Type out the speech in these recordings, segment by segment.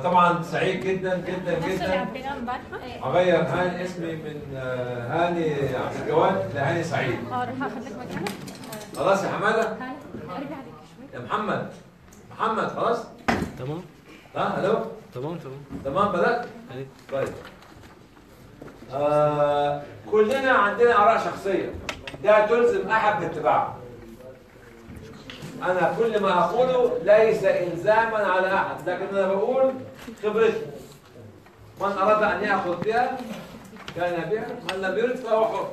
طبعا سعيد جدا جدا نفس اللي جدا عبيناه امبارح هغير هاني اسمي من آه، هاني عبد الجواد لهاني سعيد اه روح اخليك مكانك خلاص يا حماده هاني ارجع عليك شوي يا محمد محمد خلاص تمام ها الو تمام تمام تمام بدات أيوة. طيب آه كلنا عندنا اراء شخصيه ده تلزم احد باتباعها انا كل ما اقوله ليس الزاما على احد لكن انا بقول خبرتي من اراد ان ياخذ بها كان بها من لم يرد فهو حر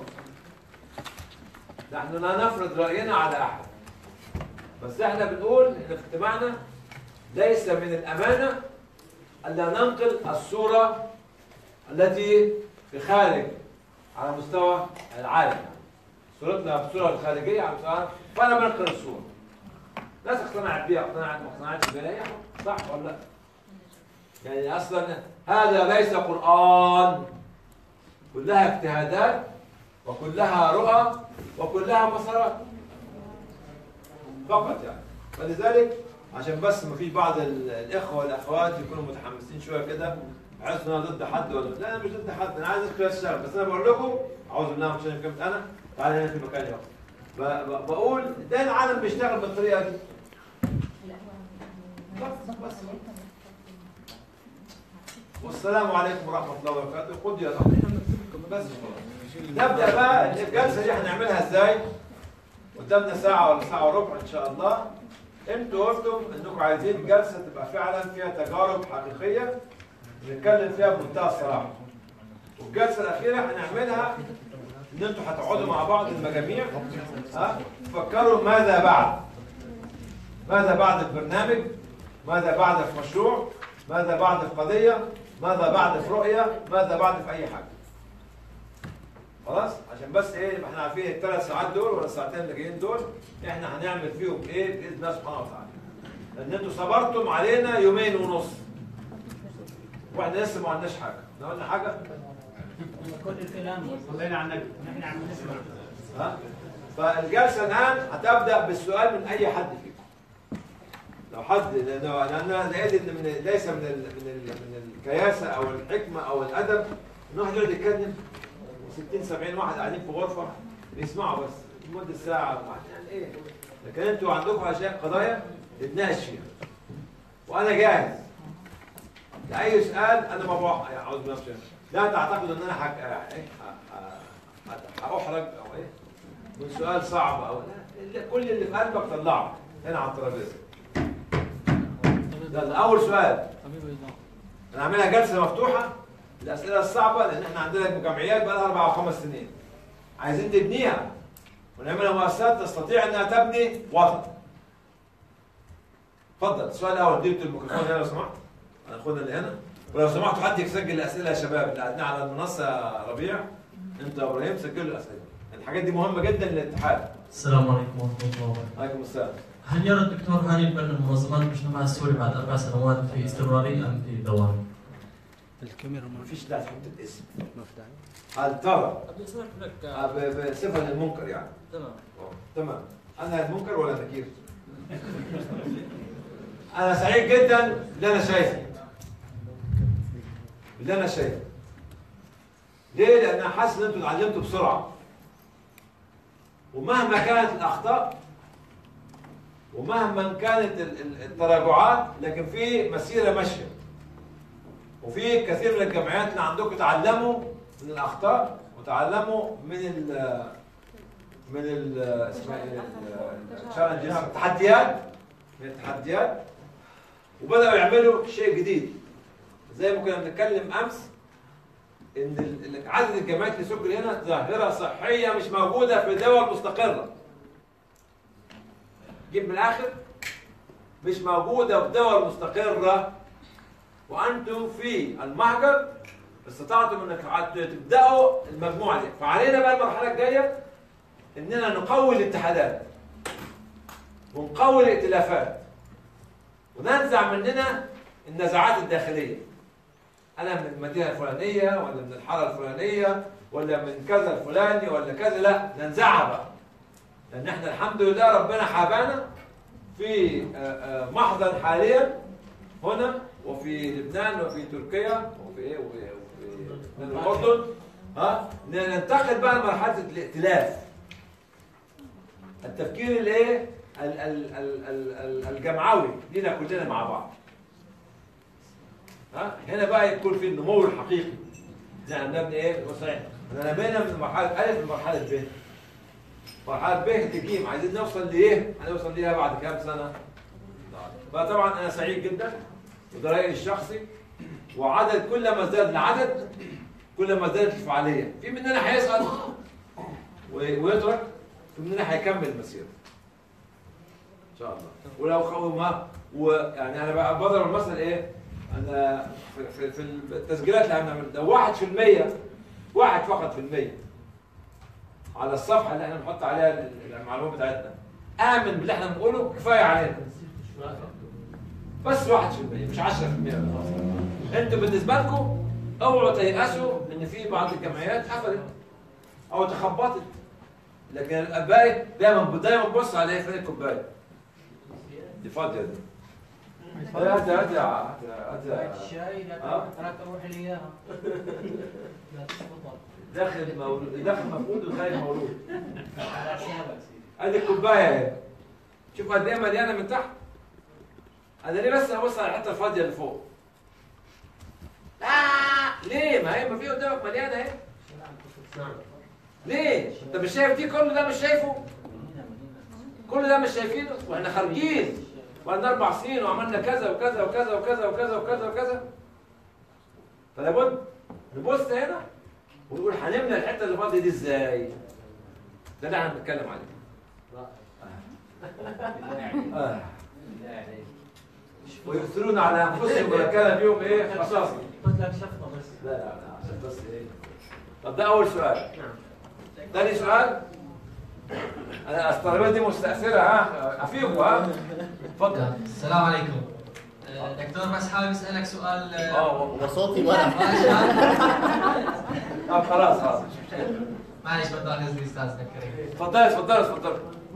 نحن لا نفرض راينا على احد بس احنا بنقول ان في اجتماعنا ليس من الامانه الا ننقل الصوره التي في خارج على مستوى العالم صورتنا بالصوره الخارجيه على مستوى العالم فانا بنقل الصوره ناس اقتنعت بيها اقتنعت ما اقتنعتش بيها هي صح ولا لا؟ يعني اصلا هذا ليس قران كلها اجتهادات وكلها رؤى وكلها مسارات فقط يعني فلذلك عشان بس ما فيش بعض ال- الاخوه والاخوات يكونوا متحمسين شويه كده عايز انا ضد حد ولا لا انا مش ضد حد انا عايز ادخل الشارع بس انا بقول لكم اعوذ بالله من الشيطان الرجيم انا تعالى هنا في مكاني اهو ب- ب- بقول ده العالم بيشتغل بالطريقه دي بس بس والسلام عليكم ورحمه الله وبركاته قضي الامر بس نبدا بقى الجلسه دي هنعملها ازاي قدامنا ساعه ولا ساعه وربع ان شاء الله انتوا قلتم انكم عايزين الجلسه تبقى فعلا فيها تجارب حقيقيه نتكلم فيها بمنتهى الصراحه والجلسه الاخيره هنعملها ان انتوا هتقعدوا مع بعض المجاميع ها تفكروا ماذا بعد ماذا بعد البرنامج ماذا بعد في مشروع ماذا بعد في قضيه ماذا بعد في رؤيه ماذا بعد في اي حاجه خلاص عشان بس ايه يبقى احنا عارفين الثلاث ساعات دول ولا الساعتين اللي جايين دول احنا هنعمل فيهم ايه باذن الله سبحانه وتعالى لان انتوا صبرتم علينا يومين ونص واحنا لسه ما قلناش حاجه احنا قلنا حاجه كل الكلام صلينا على النبي نحن عم نسمع ها فالجلسه الان هتبدا بالسؤال من اي حد فيكم لو حد لانه لان انا لقيت ان من ليس من ال من ال من الكياسه او الحكمه او الادب ان واحد يقعد يتكلم 60 70 واحد قاعدين في غرفه بيسمعوا بس لمده ساعه واحد يعني ايه لكن انتوا عندكم اشياء قضايا نتناقش فيها وانا جاهز لاي سؤال انا ما بوقع يعني اعوذ بالله من الشيطان. لا تعتقدوا ان انا حك... إيه؟ ه- ه- هاحرج او ايه من سؤال صعب او لا اللي- كل اللي في قلبك طلعه هنا على الترابيزه يلا اول سؤال انا عاملها جلسه مفتوحه الاسئله الصعبه لان احنا عندنا جمعيات بقى لها اربع او خمس سنين عايزين نبنيها ونعملها مؤسسات تستطيع انها تبني وطن اتفضل السؤال الاول اديت الميكروفون هنا لو سمحت هناخدها اللي هنا ولو سمحتوا حد يسجل الاسئله يا شباب اللي قاعدين على المنصه يا ربيع انت يا ابراهيم سجلوا الاسئله الحاجات دي مهمه جدا للاتحاد السلام عليكم ورحمة الله وبركاته. عليكم السلام هل يرى الدكتور هاني البنا منظمات المجتمع السوري بعد أربع سنوات في استمرارية أم في دوام؟ الكاميرا ما مفيش لا تحط الاسم مفتوحة هل ترى بدي اسمح لك آه، ب- بصفه للمنكر يعني تمام أوه، تمام انا المنكر ولا نكير انا سعيد جدا باللي انا شايفه باللي انا شايفه ليه لان انا حاسس ان انتوا اتعلمتوا بسرعه ومهما كانت الاخطاء ومهما كانت ال- ال- التراجعات لكن في مسيره ماشيه وفي كثير من الجمعيات اللي عندكم تعلموا من الاخطاء وتعلموا من ال من ال اسمها ايه ال- challenges، التحديات من التحديات وبداوا يعملوا شيء جديد زي ما كنا بنتكلم امس ان ال- ال- عدد الجامعات اللي سجل هنا ظاهره صحيه مش موجوده في دول مستقره جيب من الاخر مش موجوده في دول مستقره وانتم في المهجر استطعتم انك عاد تبداوا المجموعه دي فعلينا بقى المرحله الجايه اننا نقوي الاتحادات ونقوي الائتلافات وننزع مننا النزاعات الداخليه انا من المدينه الفلانيه ولا من الحاره الفلانيه ولا من كذا الفلاني ولا كذا لا ننزعها بقى لان احنا الحمد لله ربنا حبانا في آه، آه، محضن حاليا هنا وفي لبنان وفي تركيا وفي ايه وفي, وفي من الاردن ها ننتقل بقى لمرحله الائتلاف التفكير الايه ال- ال- ال- ال- ال- الجمعوي لينا كلنا مع بعض ها هنا بقى يكون في النمو الحقيقي زي ما بنبني ايه صحيح احنا نبينا من مرحله الف لمرحله ب مرحله ب لجيم عايزين نوصل لايه؟ هنوصل ليها بعد كام سنه؟ فطبعا انا سعيد جدا وده رايي الشخصي وعدد كل ما ازداد العدد كل ما ازدادت الفعاليه في مننا هيسال و- ويترك في مننا هيكمل المسيره ان شاء الله ولو خو ما ويعني انا بقى بضرب المثل ايه انا في, في, في التسجيلات اللي هنعمل لو 1% واحد فقط في المية على الصفحه اللي احنا بنحط عليها المعلومات بتاعتنا امن باللي احنا بنقوله كفايه علينا بس 1% مش 10% انتوا بالنسبه لكم اوعوا تيأسوا ان في بعض الجمعيات قفلت او تخبطت لكن الباقي دايما دايما بص على ايه فين الكوبايه دي فاضيه دي هات هات هات هات الشاي لا آه. ترى تروح لي اياها لا تفضل داخل مولود داخل مفقود وخارج مولود على حسابك ادي الكوبايه اهي شوف قد ايه مليانه من تحت انا ليه بس ابص على الحته الفاضيه اللي فوق لا ليه ما هي ما في قدامك مليانه اهي ليه انت مش شايف دي كل ده مش شايفه كل ده مش شايفينه واحنا خارجين بقالنا اربع سنين وعملنا كذا وكذا وكذا وكذا وكذا وكذا وكذا فلا بد نبص هنا ونقول هنملى الحته اللي فاضيه دي ازاي؟ ده اللي احنا بنتكلم عليه آه. ويؤثرون على انفسهم ولا كان بيهم ايه خصاصه قلت لك شفطه بس لا لا لا عشان بس ايه طب ده اول سؤال ثاني سؤال انا الطلبات دي مستأثرة ها افيكم ها اتفضل السلام عليكم آه، دكتور بس حابب اسالك سؤال آه، اه وصوتي ولا طب خلاص خلاص معلش بتاخذني استاذنا الكريم اتفضل اتفضل اتفضل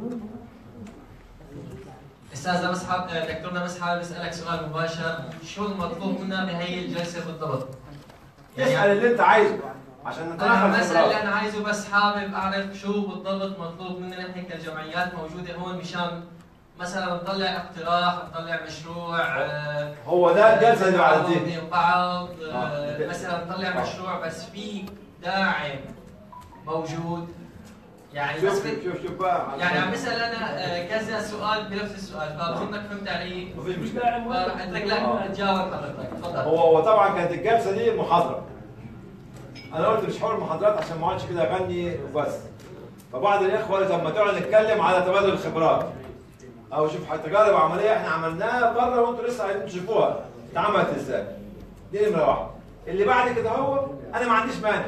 استاذنا بس حاب آه، دكتورنا بس حابب اسالك سؤال مباشر شو المطلوب منا بهي الجلسه بالضبط؟ اسال اللي انت عايزه عشان انا نتناقش ما اسال اللي خبرات. انا عايزه بس حابب اعرف شو بالضبط مطلوب مننا نحن كجمعيات موجوده هون مشان مثلا نطلع اقتراح نطلع مشروع آه، هو ده الجلسه اللي بعد دي بين بعض آه. آه، مثلا نطلع آه. مشروع بس في داعم موجود يعني بس شوف بد- شوف شوف بقى يعني عم بسال انا آه، كذا سؤال بنفس السؤال فبظنك فهمت علي مفيش مشكله فراح اترك لك تجاوب حضرتك تفضل هو هو طبعا كانت الجلسه دي محاضره انا قلت مش حوار محاضرات عشان ما اقعدش كده اغني وبس فبعض الاخوه قالوا طب ما تعالوا نتكلم على تبادل الخبرات او شوف تجارب عمليه احنا عملناها بره وانتوا لسه عايزين تشوفوها اتعملت ازاي دي نمره واحده اللي بعد كده هو انا ما عنديش مانع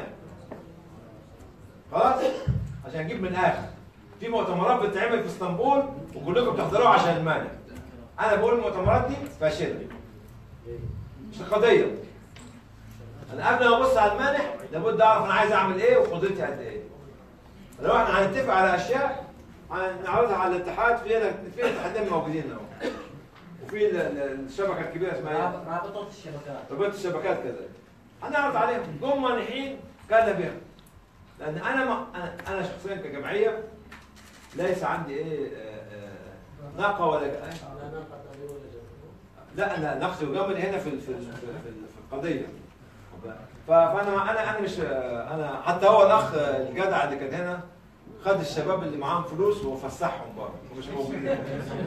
خلاص عشان اجيب من الاخر في مؤتمرات بتتعمل في اسطنبول وكلكم بتحضروها عشان المانع انا بقول المؤتمرات دي فاشله مش القضيه انا قبل ما ابص على المانح لابد اعرف انا عايز اعمل ايه وقدرتي قد ايه لو احنا هنتفق على اشياء هنعرضها على الاتحاد في هنا في اتحادين موجودين اهو وفي ال- ال- الشبكه الكبيره اسمها ايه؟ رابطه الشبكات ربط الشبكات كذا هنعرض عليهم جم مانحين كان بها لان انا ما انا انا شخصيا كجمعيه ليس عندي ايه آه، آه، ناقه ولا آه، لا انا نقص وجمل هنا في ال- في ال- في ال- في القضيه ف- فانا انا انا مش انا حتى هو الاخ الجدع اللي كان هنا خد الشباب اللي معاهم فلوس وفسحهم بره ومش موجودين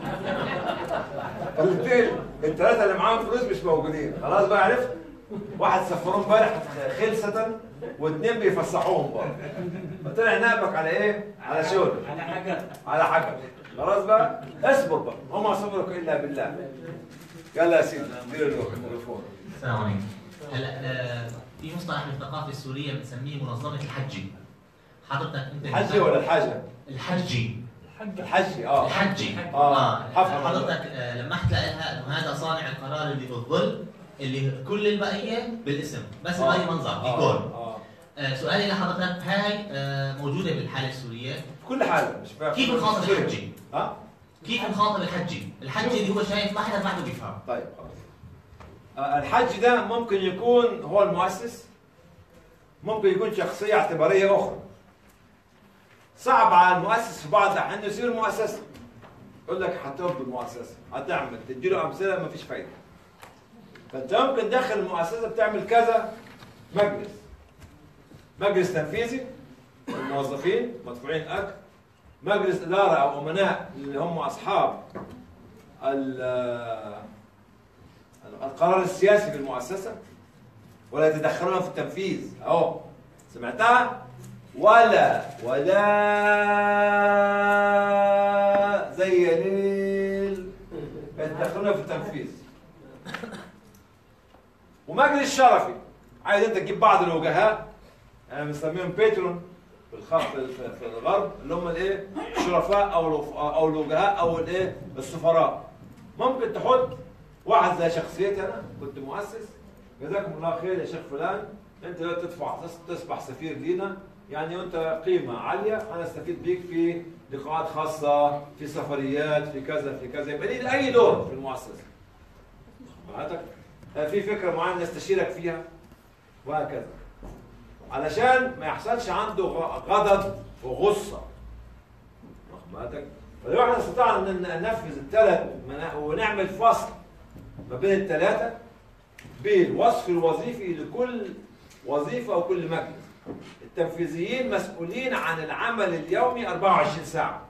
الاثنين الثلاثه اللي معاهم فلوس مش موجودين خلاص بقى عرفت واحد سفروه امبارح خلسة واثنين بيفسحوهم بره فطلع نابك على ايه؟ على شغل على حاجه على حاجه خلاص بقى اصبر بقى وما صبرك الا بالله يلا يا سيدي دير الميكروفون السلام عليكم هلا آه، في مصطلح بالثقافه السوريه بنسميه منظمه الحجي حضرتك انت الحجي ولا الحاجه؟ الحجي الحجي اه الحجي آه، اه حفظ حضرتك آه، لمحت لها انه هذا صانع القرار اللي في الظل اللي كل البقيه بالاسم بس آه. بغير منظر آه، ديكور اه آه، سؤالي لحضرتك هاي آه، موجوده بالحاله السوريه في كل حاله مش فاهم كيف نخاطب الحجي؟ ها؟ كيف نخاطب الحجي؟ الحجي اللي هو شايف ما حدا بعده بيفهم طيب خلاص آه، الحج ده ممكن يكون هو المؤسس ممكن يكون شخصية اعتبارية أخرى صعب على المؤسس في بعض الأحيان إنه يصير مؤسسة يقول لك هتربي المؤسسة هتعمل تديله أمثلة مفيش فايدة فأنت ممكن داخل المؤسسة بتعمل كذا مجلس مجلس تنفيذي الموظفين مدفوعين أكل مجلس إدارة أو أمناء اللي هم أصحاب ال- القرار السياسي في المؤسسة ولا يتدخلون في التنفيذ أهو سمعتها ولا ولا زي ليل يتدخلون في التنفيذ ومجلس شرفي عايز انت تجيب بعض الوجهاء انا بنسميهم بيترون في الخ- في في- في الغرب اللي هم الايه الشرفاء او الوف- او الوجهاء او الايه السفراء ممكن تحط واحد زي شخصيتي انا كنت مؤسس جزاكم الله خير يا شيخ فلان انت دلوقتي تدفع تصبح سفير لينا يعني انت قيمه عاليه انا استفيد بيك في لقاءات خاصه في سفريات في كذا في كذا يبقى لي اي دور في المؤسسه معاتك في فكره معينه نستشيرك فيها وهكذا علشان ما يحصلش عنده غ- غضب وغصه واخد بالك ولو احنا استطعنا ان ننفذ الثلاث منا- ونعمل فصل ما بين الثلاثه بالوصف الوظيفي لكل وظيفه وكل مجلس التنفيذيين مسؤولين عن العمل اليومي 24 ساعه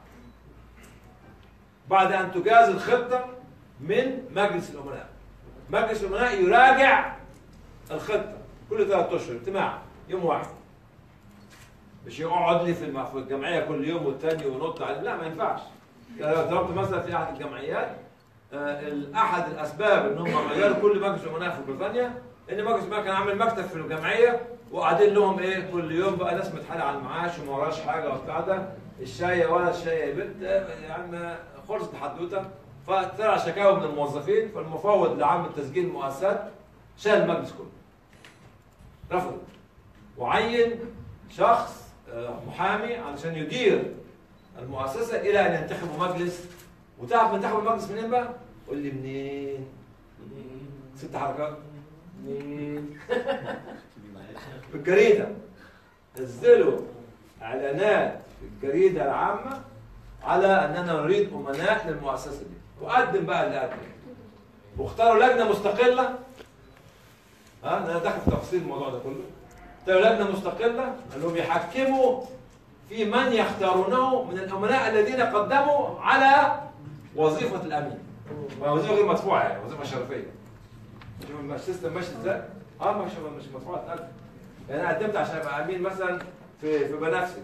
بعد ان تجاز الخطه من مجلس الامناء مجلس الامناء يراجع الخطه كل ثلاث اشهر اجتماع يوم واحد مش يقعد لي في الم- في الجمعيه كل يوم والتاني ونط عليه لا ما ينفعش يعني لو ضربت مثلا في احد الجمعيات آه، ال- احد الاسباب ان هم غيروا كل مجلس امناء في بريطانيا ان مجلس الامناء كان عامل مكتب في الجمعيه وقاعدين لهم ايه كل يوم بقى ناس متحاله على المعاش وما وراش حاجه وبتاع ده الشاي يا ولد الشاي يا بنت آه، يا عم خلصت الحدوته فطلع شكاوى من الموظفين فالمفوض لعام تسجيل المؤسسات شال المجلس كله رفض وعين شخص آه، محامي علشان يدير المؤسسه الى ان ينتخبوا مجلس وتعرف منتخب المجلس منين بقى؟ قول لي منين؟ ست حركات منين؟ في الجريده نزلوا اعلانات في الجريده العامه على اننا نريد امناء للمؤسسه دي وقدم بقى اللي قدم واختاروا لجنه مستقله ها انا داخل في تفاصيل الموضوع ده كله اختاروا لجنه مستقله انهم يحكموا في من يختارونه من الامناء الذين قدموا على وظيفه الامين وظيفه غير مدفوعه يعني وظيفه شرفيه شوف السيستم ماشي ازاي؟ اه مش مش مدفوعه تقدم يعني انا قدمت عشان ابقى امين مثلا في في بنفسي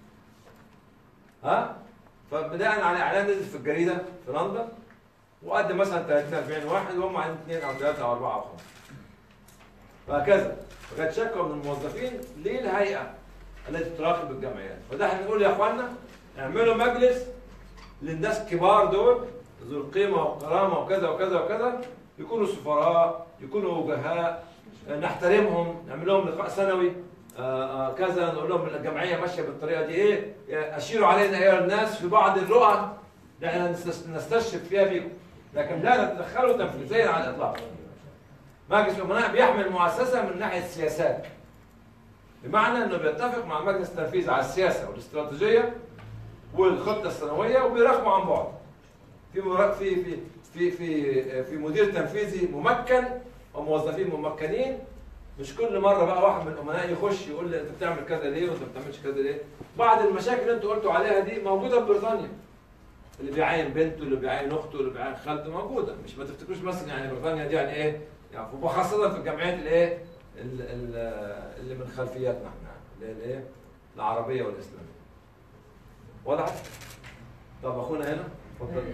ها فبناء على اعلان نزل في الجريده في لندن وقدم مثلا 30 40 واحد وهم عندهم اثنين او ثلاثه او اربعه او خمسه وهكذا فكانت شكوى من الموظفين للهيئه التي تراقب الجمعيات فده احنا نقول يا اخوانا اعملوا مجلس للناس الكبار دول ذو القيمه والكرامه وكذا وكذا وكذا يكونوا سفراء يكونوا وجهاء آه، نحترمهم نعمل لهم لقاء سنوي آه، آه، كذا نقول لهم الجمعيه ماشيه بالطريقه دي ايه اشيروا علينا ايها الناس في بعض الرؤى اللي احنا نستس- نستشرف فيها فيكم لكن لا تتدخلوا تنفيذيا على الاطلاق مجلس الامناء بيحمل المؤسسه من ناحيه السياسات بمعنى انه بيتفق مع مجلس التنفيذ على السياسه والاستراتيجيه والخطه السنويه وبيراقبوا عن بعد في مرا- في في في في في مدير تنفيذي ممكن وموظفين ممكنين مش كل مره بقى واحد من الامناء يخش يقول لي انت بتعمل كذا ليه وانت ما بتعملش كذا ليه بعض المشاكل اللي انتوا قلتوا عليها دي موجوده في بريطانيا اللي بيعين بنته اللي بيعين اخته اللي بيعين خالته موجوده مش ما تفتكروش مثلا يعني بريطانيا دي يعني ايه يعني وخاصه في الجامعات الايه ال- ال- اللي من خلفياتنا احنا اللي هي الايه العربيه والاسلاميه واضح طب اخونا هنا اتفضل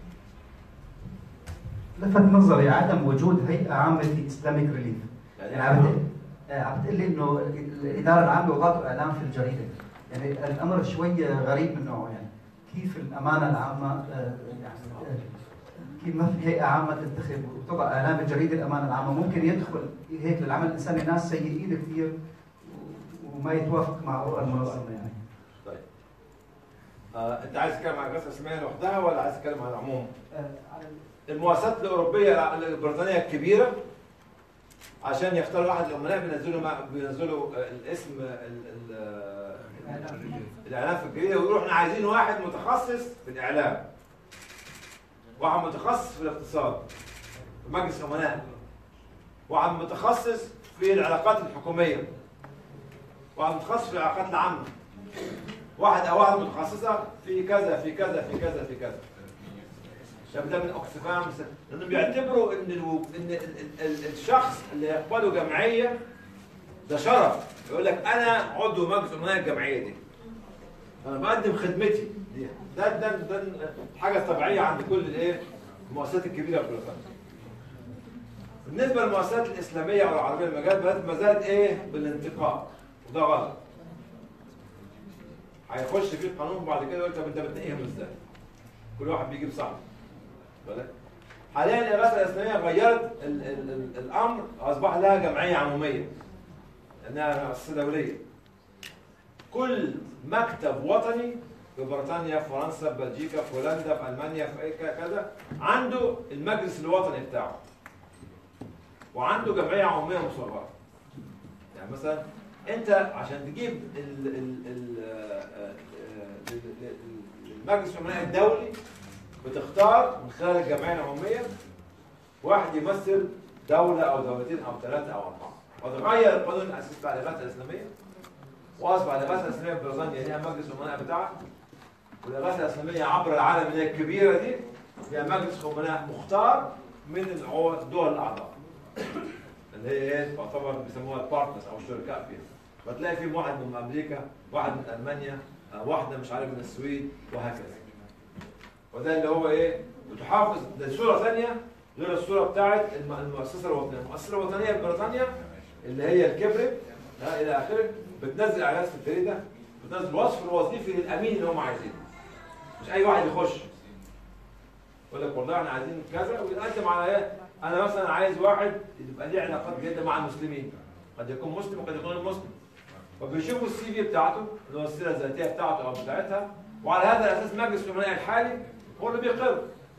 لفت نظري عدم وجود هيئه عامه لاسلاميك ريليف يعني يعني عم بت- آه، عم بتقول لي انه الاداره العامه وضعت اعلان في الجريده يعني الامر شوي غريب من نوعه يعني كيف الامانه العامه آه، يعني آه، كيف ما في هيئه عامه تنتخب وتضع اعلان بالجريده الامانه العامه ممكن يدخل هيك للعمل الانساني ناس سيئين كثير و- وما يتوافق مع رؤى المنظمه يعني طيب آه، انت عايز تتكلم عن القصه الاسلاميه لوحدها ولا عايز تتكلم عن العموم؟ آه، على المؤسسات الاوروبيه البريطانيه الكبيره عشان يختاروا واحد الامناء بينزلوا مع- بينزلوا آه، الاسم آه، ال- ال- آه، الاعلام في الجريده ويقولوا احنا عايزين واحد متخصص في الاعلام واحد متخصص في الاقتصاد في مجلس امناء واحد متخصص في العلاقات الحكوميه واحد متخصص في العلاقات العامه واحد او واحده متخصصه في كذا في كذا في كذا في كذا ده ده من اوكسفام لانهم بيعتبروا ان الو... ان ال... ال... ال... الشخص اللي يقبله جمعيه ده شرف يقول لك انا عضو مجلس امناء الجمعيه دي انا بقدم خدمتي دي ده ده ده حاجه طبيعيه عند كل الايه المؤسسات الكبيره في بريطانيا بالنسبه للمؤسسات الاسلاميه او العربيه المجال ما زالت ايه بالانتقاء وده غلط هيخش في القانون بعد كده يقول طب انت بتنقيهم ازاي؟ كل واحد بيجيب صاحبه بالك؟ حاليا الإغاثة الإسلامية غيرت ال ال ال الأمر أصبح لها جمعية عمومية لأنها مؤسسة دولية كل مكتب وطني في بريطانيا في فرنسا في بلجيكا في هولندا في ألمانيا في أي ك- كذا عنده المجلس الوطني بتاعه وعنده جمعية عمومية مصغرة يعني مثلا انت عشان تجيب ال ال ال آه، آه، ال- المجلس الامناء الدولي بتختار من خلال الجمعيه العموميه واحد يمثل دوله او دولتين او ثلاثه او اربعه وتغير القانون الاساسي بتاع الاغاثه الاسلاميه واصبح الاغاثه الاسلاميه في بريطانيا ليها مجلس امناء بتاعها والاغاثه الاسلاميه عبر العالم اللي هي الكبيره دي فيها مجلس امناء مختار من العو- الدول الاعضاء اللي هي ايه تعتبر بيسموها البارتنرز او الشركاء فيها فتلاقي فيهم واحد من امريكا واحد من المانيا آه، واحده مش عارف من السويد وهكذا وده اللي هو ايه وتحافظ ده صوره ثانيه غير الصوره بتاعت الم- المؤسسه الوطنيه المؤسسه الوطنيه في بريطانيا اللي هي الكبرت ها، الى اخره بتنزل اعلانات في الجريده بتنزل الوصف الوظيفي للامين اللي هم عايزينه مش اي واحد يخش يقول لك والله احنا عايزين كذا ويتقدم على ايه انا مثلا عايز واحد يبقى ليه علاقات جيده مع المسلمين قد يكون مسلم وقد يكون غير مسلم فبيشوفوا السي في بتاعته اللي هو السيره الذاتيه بتاعته او بتاعتها وعلى هذا الاساس مجلس الامناء الحالي هو اللي بيقر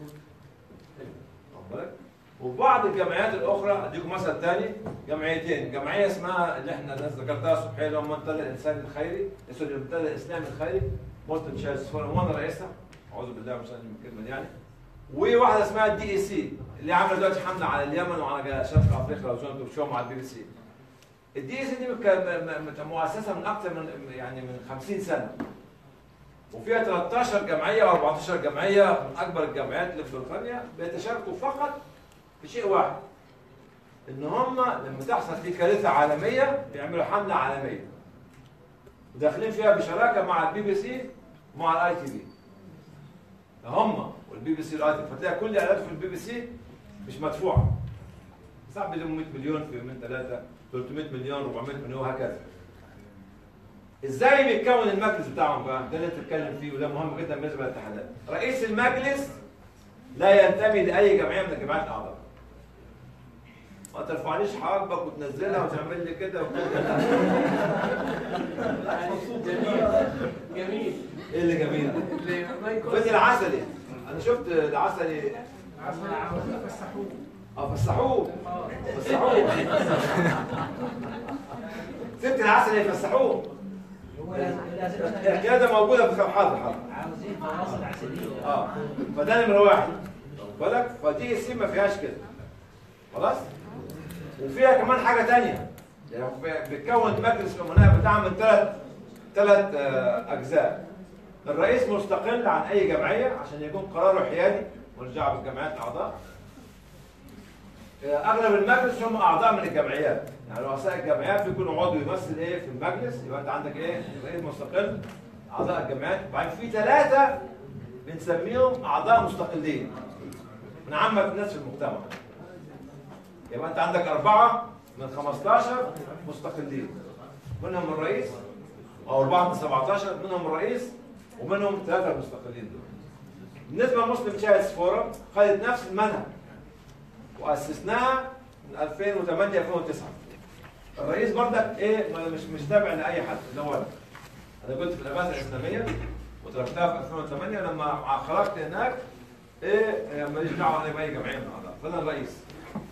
واخد بالك؟ وبعض الجمعيات الاخرى اديكم مثل ثاني جمعيتين جمعيه اسمها اللي احنا الناس ذكرتها الصبح اللي هو منتدى الانسان الخيري اسمه المنتدى الاسلامي الخيري مولتن تشارلز فورم وانا رئيسها اعوذ بالله من الشيطان الكلمه دي يعني وواحده اسمها الدي اي سي اللي عامله دلوقتي حمله على اليمن وعلى شرق افريقيا لو شفتوا بتشوفوا على البي بي سي الدي اي سي دي مك- م- م- مؤسسه من اكثر من يعني من 50 سنه وفيها 13 جمعيه او 14 جمعيه من اكبر الجمعيات اللي في بريطانيا بيتشاركوا فقط في شيء واحد ان هم لما تحصل في كارثه عالميه بيعملوا حمله عالميه وداخلين فيها بشراكه مع البي بي سي ومع الاي تي بي هم والبي بي سي والاي تي فتلاقي كل اعلانات في البي بي سي مش مدفوعه ساعات بيلموا 100 مليون في يومين ثلاثه 300 مليون 400 مليون وهكذا ازاي بيتكون المجلس بتاعهم بقى ده اللي انت بتتكلم فيه وده مهم جدا بالنسبه للاتحادات رئيس المجلس لا ينتمي لاي جمعيه من الجمعيات الاعضاء ما ترفعنيش حاجبك وتنزلها وتعمل لي كده وكده جميل ايه اللي جميل اللي ما يكون فين العسلي انا شفت العسلي اه فسحوه فسحوه سبت العسل يفسحوه هو لازم لازم الحكايه ده موجوده في حاضر حاضر عاوزين فواصل عسليه اه فده نمره واحد بالك فدي السي ما فيهاش كده خلاص وفيها كمان حاجه تانية يعني بتكون مجلس الامناء بتاعها من ثلاث ثلاث اجزاء الرئيس مستقل عن اي جمعيه عشان يكون قراره حيادي ونرجع بالجمعيات الاعضاء آه، اغلب المجلس هم اعضاء من الجمعيات يعني رؤساء الجمعيات بيكونوا عضو يمثل ايه في المجلس يبقى انت عندك ايه رئيس مستقل اعضاء الجمعيات وبعدين في ثلاثه بنسميهم اعضاء مستقلين من عامه الناس في المجتمع يبقى انت عندك اربعه من 15 مستقلين منهم الرئيس او اربعه من 17 منهم الرئيس ومنهم ثلاثه مستقلين دول بالنسبه لمسلم تشايلدز فورم خدت نفس المنهج واسسناها من 2008 2009 الرئيس برضك ايه ما- مش مش تابع لاي حد اللي هو انا انا كنت في الاغاثه الاسلاميه وتركتها في 2008 لما خرجت هناك ايه إيه، ماليش دعوه انا باي جمعيه من الاعضاء فانا الرئيس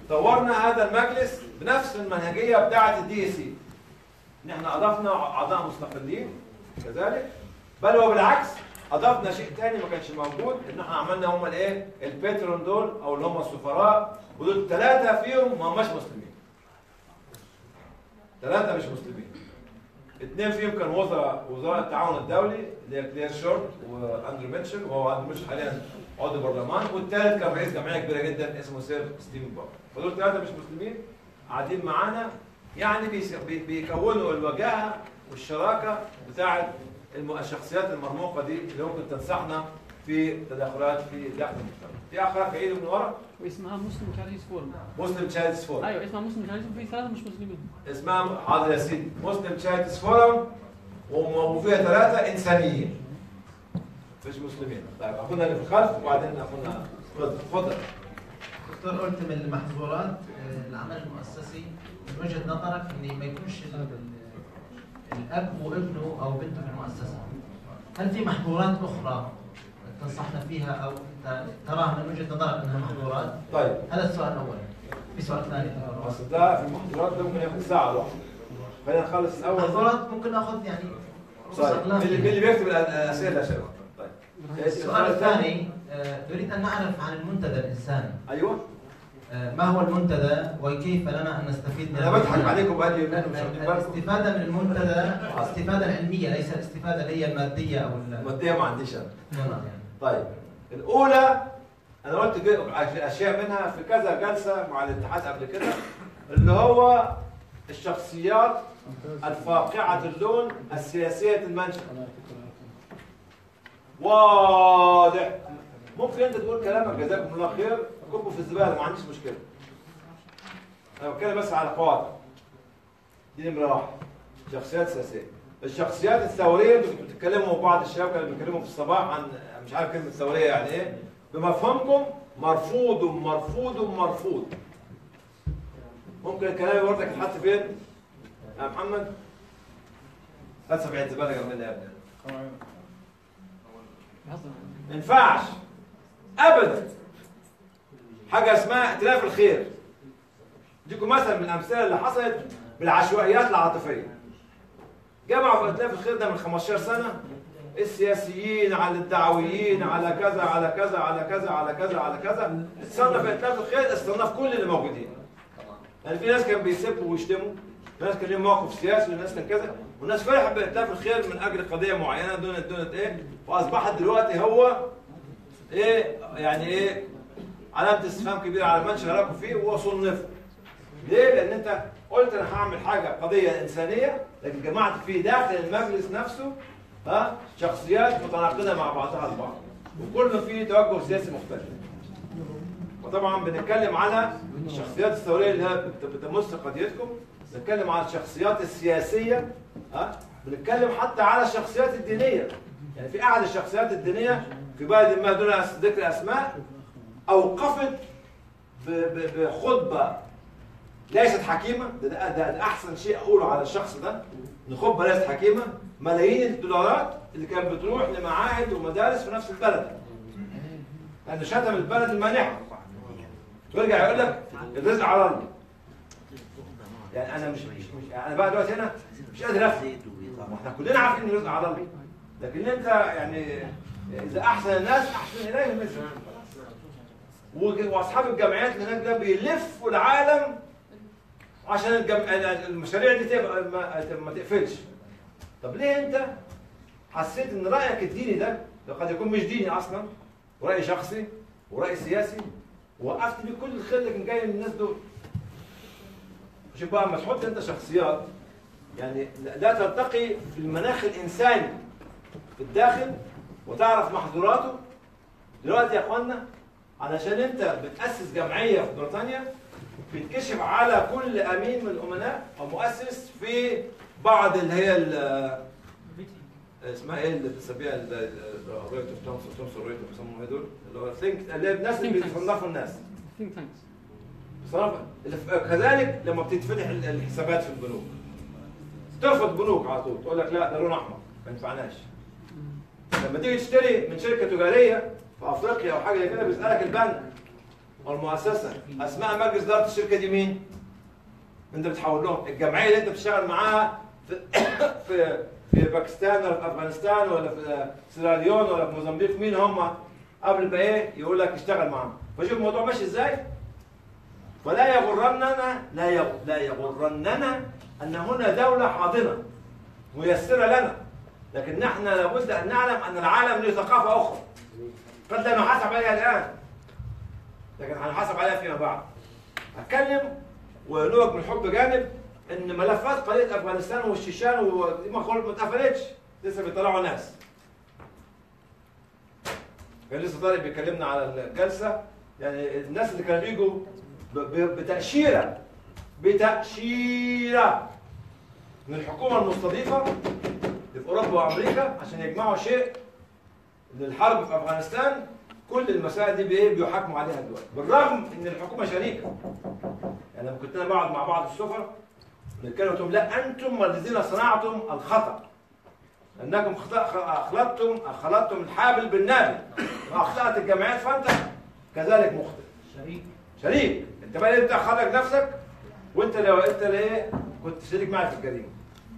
طورنا هذا المجلس بنفس المنهجيه بتاعه الدي سي ان احنا اضفنا اعضاء مستقلين كذلك بل وبالعكس اضفنا شيء تاني ما كانش موجود ان احنا عملنا هم الايه الباترون دول او اللي هم السفراء ودول ثلاثه فيهم ما هماش مسلمين ثلاثه مش مسلمين اثنين فيهم كان وزراء وزراء التعاون الدولي اللي هي كلير شورت واندرو ميتشل وهو اندرو ميتشل حاليا عضو برلمان والثالث كان رئيس جمعيه كبيره جدا اسمه سير ستيفن بار فدول ثلاثه مش مسلمين قاعدين معانا يعني بيس- بي- بيكونوا الوجاهه والشراكه بتاعه الم- الشخصيات المرموقه دي اللي ممكن تنصحنا في تدخلات في داخل المجتمع. في اخ في ايده من ورا واسمها مسلم تشاريز فورم مسلم تشايلدز فورم ايوه اسمها مسلم تشاريز في ثلاثه مش مسلمين اسمها حاضر يا سيدي مسلم تشايلدز فورم وم- وفيها ثلاثه انسانيين مش مسلمين طيب اخونا اللي في الخلف وبعدين اخونا اتفضل اتفضل دكتور قلت من المحظورات آه، العمل المؤسسي من وجهه نظرك ان ما يكونش ال- ال- الاب وابنه او بنته في المؤسسه. هل في محظورات اخرى تنصحنا فيها او انت تراها من وجهه نظرك انها محظورات؟ طيب هذا السؤال الاول. في سؤال ثاني بس ده في المحظورات ده ممكن ياخد ساعه لوحده خلينا نخلص الاول محظورات ممكن ناخذ يعني طيب أقلام مين اللي مين اللي بيكتب الاسئله يا شباب طيب السؤال الثاني آه، نريد ان نعرف عن المنتدى الانساني. ايوه آه، ما هو المنتدى وكيف لنا ان نستفيد من انا بضحك المنتدى؟ عليكم بقالي يومين مش واخدين بالكم الاستفادة من المنتدى استفادة علمية ليس الاستفادة اللي هي المادية أو ال- الماديه ما عنديش انا نعم يعني. طيب الاولى انا قلت جي- اشياء منها في كذا جلسه مع الاتحاد قبل كده اللي هو الشخصيات الفاقعه اللون السياسيه المنشأ واضح ممكن انت تقول كلامك جزاكم الله خير كبوا في الزباله ما عنديش مشكله انا بتكلم بس على قواعد دي نمره واحد شخصيات سياسيه الشخصيات الثوريه انتوا كنتوا بتتكلموا بعض الشباب كانوا بيتكلموا في الصباح عن مش عارف كلمه ثوريه يعني ايه بمفهومكم مرفوض مرفوض مرفوض ممكن الكلام برضك يتحط فين يا محمد هات 70 زباله جنبنا يا ابني ما ينفعش ابدا حاجه اسمها ائتلاف الخير اديكم مثل من الامثله اللي حصلت بالعشوائيات العاطفيه جمعوا في ائتلاف الخير ده من 15 سنه السياسيين على الدعويين على كذا على كذا على كذا على كذا على كذا اتصنف ائتلاف الخير استناف كل اللي موجودين يعني في ناس كانوا بيسبوا ويشتموا ناس كان لهم موقف سياسي وناس كان كذا والناس فرحت بائتلاف الخير من اجل قضيه معينه دون دون ايه واصبحت دلوقتي هو ايه يعني ايه علامه استفهام كبيره على من شاركوا فيه وهو صنفه ليه؟ لان انت قلت انا هعمل حاجه قضيه انسانيه لكن جمعت في داخل المجلس نفسه ها شخصيات متناقضه مع بعضها البعض وكل فيه توجه سياسي مختلف وطبعا بنتكلم على الشخصيات الثوريه اللي هي بت- بتمس قضيتكم بنتكلم على الشخصيات السياسيه ها بنتكلم حتى على الشخصيات الدينيه يعني في احد الشخصيات الدينيه في بلد ما دون أس- ذكر اسماء اوقفت ب- ب- بخطبه ليست حكيمه ده, ده, ده, ده احسن شيء اقوله على الشخص ده ان خطبه ليست حكيمه ملايين الدولارات اللي كانت بتروح لمعاهد ومدارس في نفس البلد لانه شتم البلد المانحه ويرجع يقول لك الرزق على الله يعني انا مش مش, مش يعني انا بقى دلوقتي هنا مش قادر افهم ما احنا كلنا عارفين ان الرزق على الله لكن انت يعني اذا احسن الناس احسن اليهم مثل وج- واصحاب الجمعيات اللي هناك ده بيلفوا العالم عشان الجم... المشاريع دي تبقى ما, ما تقفلش طب ليه انت حسيت ان رايك الديني ده ده قد يكون مش ديني اصلا وراي شخصي وراي سياسي وقفت بيه كل الخير اللي كان جاي من الناس دول شوف بقى اما تحط انت شخصيات يعني لا- لا ترتقي في المناخ الانساني في الداخل وتعرف محظوراته دلوقتي يا اخوانا علشان انت بتاسس جمعيه في بريطانيا بيتكشف على كل امين من الامناء او مؤسس في بعض اللي هي ال- اسمها ايه اللي بتسميها الريت اوف تومسون تومسون ريت بيسموها ايه دول اللي هو think اللي هي الناس اللي Think tanks. بيصنفوا الناس ثينك تانكس بصراحه كذلك لما بتتفتح ال- الحسابات في البنوك ترفض بنوك على طول تقول لك لا ده لون احمر ما ينفعناش لما تيجي تشتري من شركه تجاريه في افريقيا او حاجه زي كده بيسالك البنك والمؤسسه اسماء مجلس اداره الشركه دي مين؟ انت بتحول لهم الجمعيه اللي انت بتشتغل معاها في في في باكستان ولا في افغانستان ولا في سيراليون ولا في موزمبيق مين هم قبل ما ايه يقول لك اشتغل معاهم فشوف الموضوع ماشي ازاي فلا يغرننا لا يغ... لا يغرننا ان هنا دوله حاضنه ميسره لنا لكن نحن لابد ان نعلم ان العالم له ثقافه اخرى قد لا نحاسب عليها الان لكن هنحاسب عليها فيما بعد اتكلم ونوك من حب جانب ان ملفات قضيه افغانستان والشيشان ودي ما خل- ما اتقفلتش لسه بيطلعوا ناس كان لسه طارق بيكلمنا على الجلسه يعني الناس اللي كانوا بيجوا ب- ب- بتاشيره بتاشيره من الحكومه المستضيفه في اوروبا وامريكا عشان يجمعوا شيء للحرب في افغانستان كل المسائل دي بايه بيحاكموا عليها دلوقتي بالرغم ان الحكومه شريكه يعني لما كنت انا بقعد مع بعض السفراء نتكلم قلت لهم لا انتم الذين صنعتم الخطا انكم خط- اخلطتم خلطتم الحابل بالنابل واخطات الجمعيات فانت كذلك مخطئ شريك شريك انت بقى انت خرج نفسك وانت لو انت ليه كنت شريك معي في الجريمه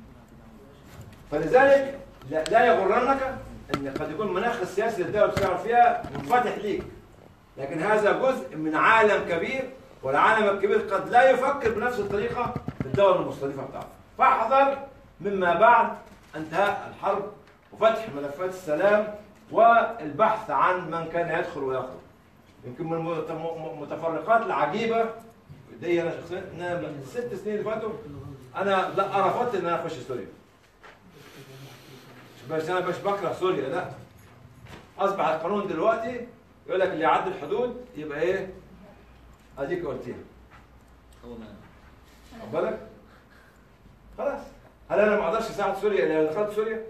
فلذلك لا, لا يغرنك ان قد يكون المناخ السياسي اللي الدوله بتشتغل فيها منفتح ليك لكن هذا جزء من عالم كبير والعالم الكبير قد لا يفكر بنفس الطريقه في الدول المستضيفه بتاعته فاحذر مما بعد انتهاء الحرب وفتح ملفات السلام والبحث عن من كان يدخل ويخرج يمكن من المت- م- المتفرقات العجيبه دي انا شخصيا ان أنا من الست سنين اللي فاتوا انا لا رفضت ان انا اخش سوريا مش بس انا مش بكره سوريا لا اصبح القانون دلوقتي يقول لك اللي يعدي الحدود يبقى ايه اديك قلتيها خد بالك خلاص هل انا ما اقدرش اساعد سوريا الا لو دخلت سوريا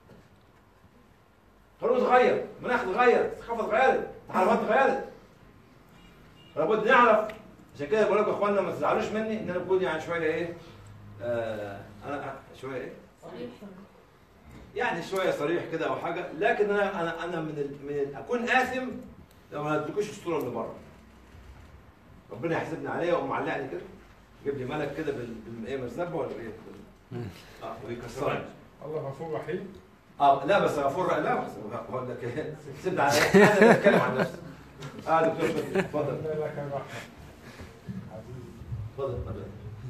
القانون اتغير المناخ اتغير الثقافه اتغيرت التحالفات اتغيرت لابد نعرف عشان كده بقول لكم يا اخوانا ما تزعلوش مني ان انا بكون يعني شويه ايه آه انا شويه ايه يعني شويه صريح كده او حاجه لكن انا انا انا من ال... من ال... اكون اثم لو ما ادلكوش الصوره اللي بره ربنا يحاسبني عليها ويقوم معلقني كده يجيب لي ملك كده بال... بال... ايه مرزبه ولا ايه؟ بال... اه ويكسرني الله غفور رحيم اه لا بس غفور لا بس بقول لك ايه سيبني على ايه انا بتكلم عن نفسي اه دكتور فتحي، اتفضل لا لك الرحمة اتفضل اتفضل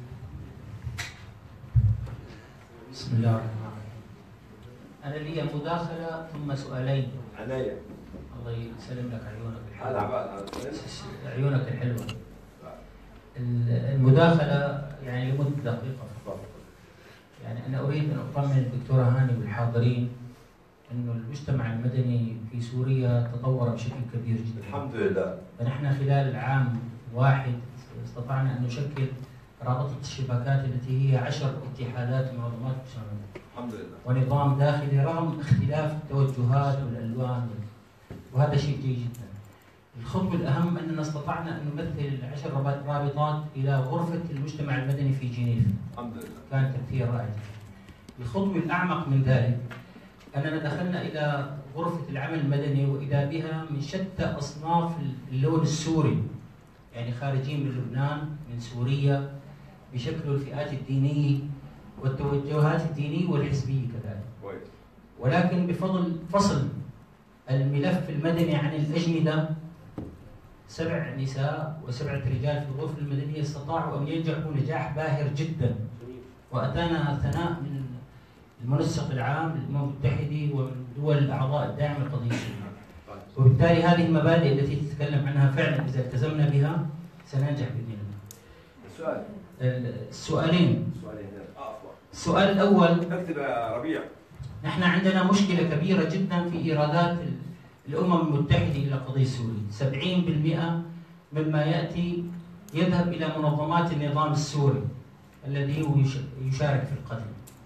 بسم الله الرحمن الرحيم أنا لي مداخلة ثم سؤالين عينيا الله يسلم لك عيونك هلعب الحلوة بقى عيونك الحلوة ال- المداخلة يعني لمدة دقيقة فقط يعني أنا أريد أن أطمن الدكتورة هاني والحاضرين أنه المجتمع المدني في سوريا تطور بشكل كبير جدا الحمد لله فنحن خلال عام واحد استطعنا أن نشكل رابطة الشبكات التي هي عشر اتحادات ومنظمات مجتمعية الحمد لله ونظام داخلي رغم اختلاف التوجهات والالوان وهذا شيء جيد جدا. الخطوه الاهم اننا استطعنا ان نمثل العشر رابط- رابطات الى غرفه المجتمع المدني في جنيف. الحمد لله كان تمثيل رائع جدا. الخطوه الاعمق من ذلك اننا دخلنا الى غرفه العمل المدني واذا بها من شتى اصناف اللون السوري. يعني خارجين من لبنان، من سوريا بشكل الفئات الدينيه والتوجهات الدينيه والحزبيه كذلك. كويس ولكن بفضل فصل الملف المدني عن الأجندة سبع نساء وسبعة رجال في الغرفة المدنية استطاعوا أن ينجحوا نجاح باهر جدا وأتانا ثناء من المنسق العام للأمم المتحدة ومن دول الأعضاء الداعمة لقضية سوريا وبالتالي هذه المبادئ التي تتكلم عنها فعلا إذا التزمنا بها سننجح بإذن الله السؤال السؤالين السؤالين اه أفضل. السؤال الأول اكتب يا ربيع نحن عندنا مشكلة كبيرة جدا في إيرادات ال- الأمم المتحدة إلى قضية سوريا 70% مما يأتي يذهب إلى منظمات النظام السوري الذي هو يش- يشارك في القتل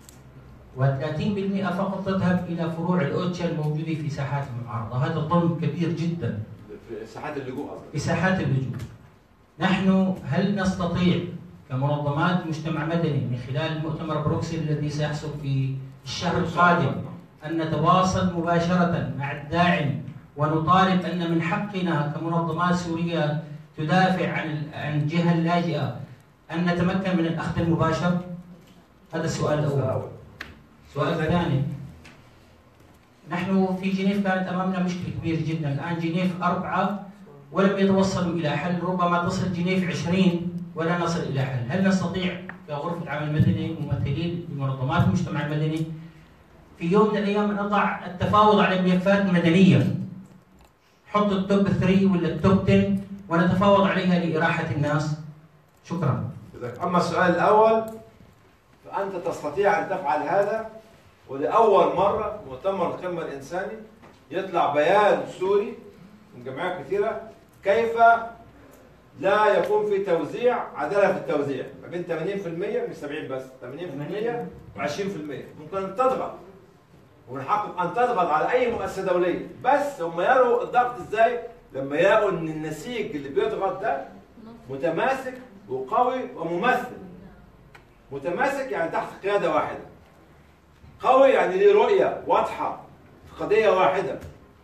و30% فقط تذهب إلى فروع الأوتشا الموجودة في ساحات المعارضة هذا ظلم كبير جدا في ساحات اللجوء قصدك في ساحات اللجوء نحن هل نستطيع كمنظمات مجتمع مدني من خلال مؤتمر بروكسل الذي سيحصل في الشهر القادم أن نتواصل مباشرة مع الداعم ونطالب أن من حقنا كمنظمات سورية تدافع عن عن الجهه اللاجئه ان نتمكن من الاخذ المباشر؟ هذا السؤال الاول. السؤال الثاني نحن في جنيف كانت امامنا مشكله كبيره جدا، الان جنيف اربعه ولم يتوصلوا الى حل، ربما تصل جنيف 20 ولا نصل الى حل، هل نستطيع كغرفه العمل المدني ممثلين لمنظمات المجتمع المدني في يوم من الايام نضع التفاوض على الملفات المدنيه حط التوب 3 ولا التوب 10 ونتفاوض عليها لاراحه الناس شكرا أما السؤال الأول فأنت تستطيع أن تفعل هذا ولأول مرة مؤتمر القمة الإنساني يطلع بيان سوري من جمعيات كثيرة كيف لا يكون في توزيع عدالة في التوزيع ما بين 80% مش 70 بس 80% و20% ممكن أن تضغط ومن حقك أن تضغط على أي مؤسسة دولية بس هم يروا الضغط إزاي لما يلاقوا إن النسيج اللي بيضغط ده متماسك وقوي وممثل متماسك يعني تحت قيادة واحدة قوي يعني ليه رؤية واضحة في قضية واحدة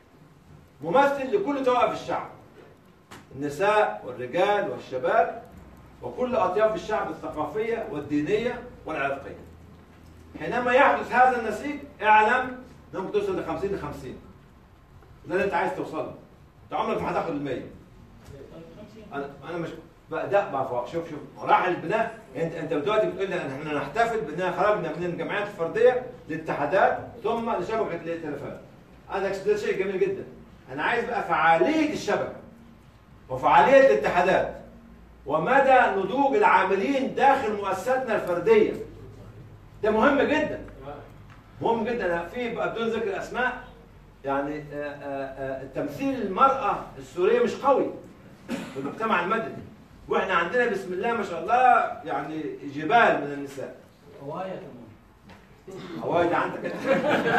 ممثل لكل طوائف الشعب النساء والرجال والشباب وكل أطياف الشعب الثقافية والدينية والعرقية حينما يحدث هذا النسيج اعلم انك توصل ل 50 ل 50 ده اللي انت عايز توصل له انت عمرك ما هتاخد ال 100 انا انا مش بقى ده بقى فوق. شوف شوف مراحل البناء انت انت دلوقتي بتقول لي ان احنا نحتفل باننا خرجنا من الجمعيات الفرديه للاتحادات ثم لشبكه الائتلافات. هذا ده شيء جميل جدا. انا عايز بقى فعاليه الشبكه وفعاليه الاتحادات ومدى نضوج العاملين داخل مؤسساتنا الفرديه. ده مهم جدا. مهم جدا أنا في بقى بدون ذكر اسماء يعني آه، آه، آه، تمثيل المراه السوريه مش قوي في المجتمع المدني واحنا عندنا بسم الله ما شاء الله يعني جبال من النساء هوايه كمان هواي ده عندك انت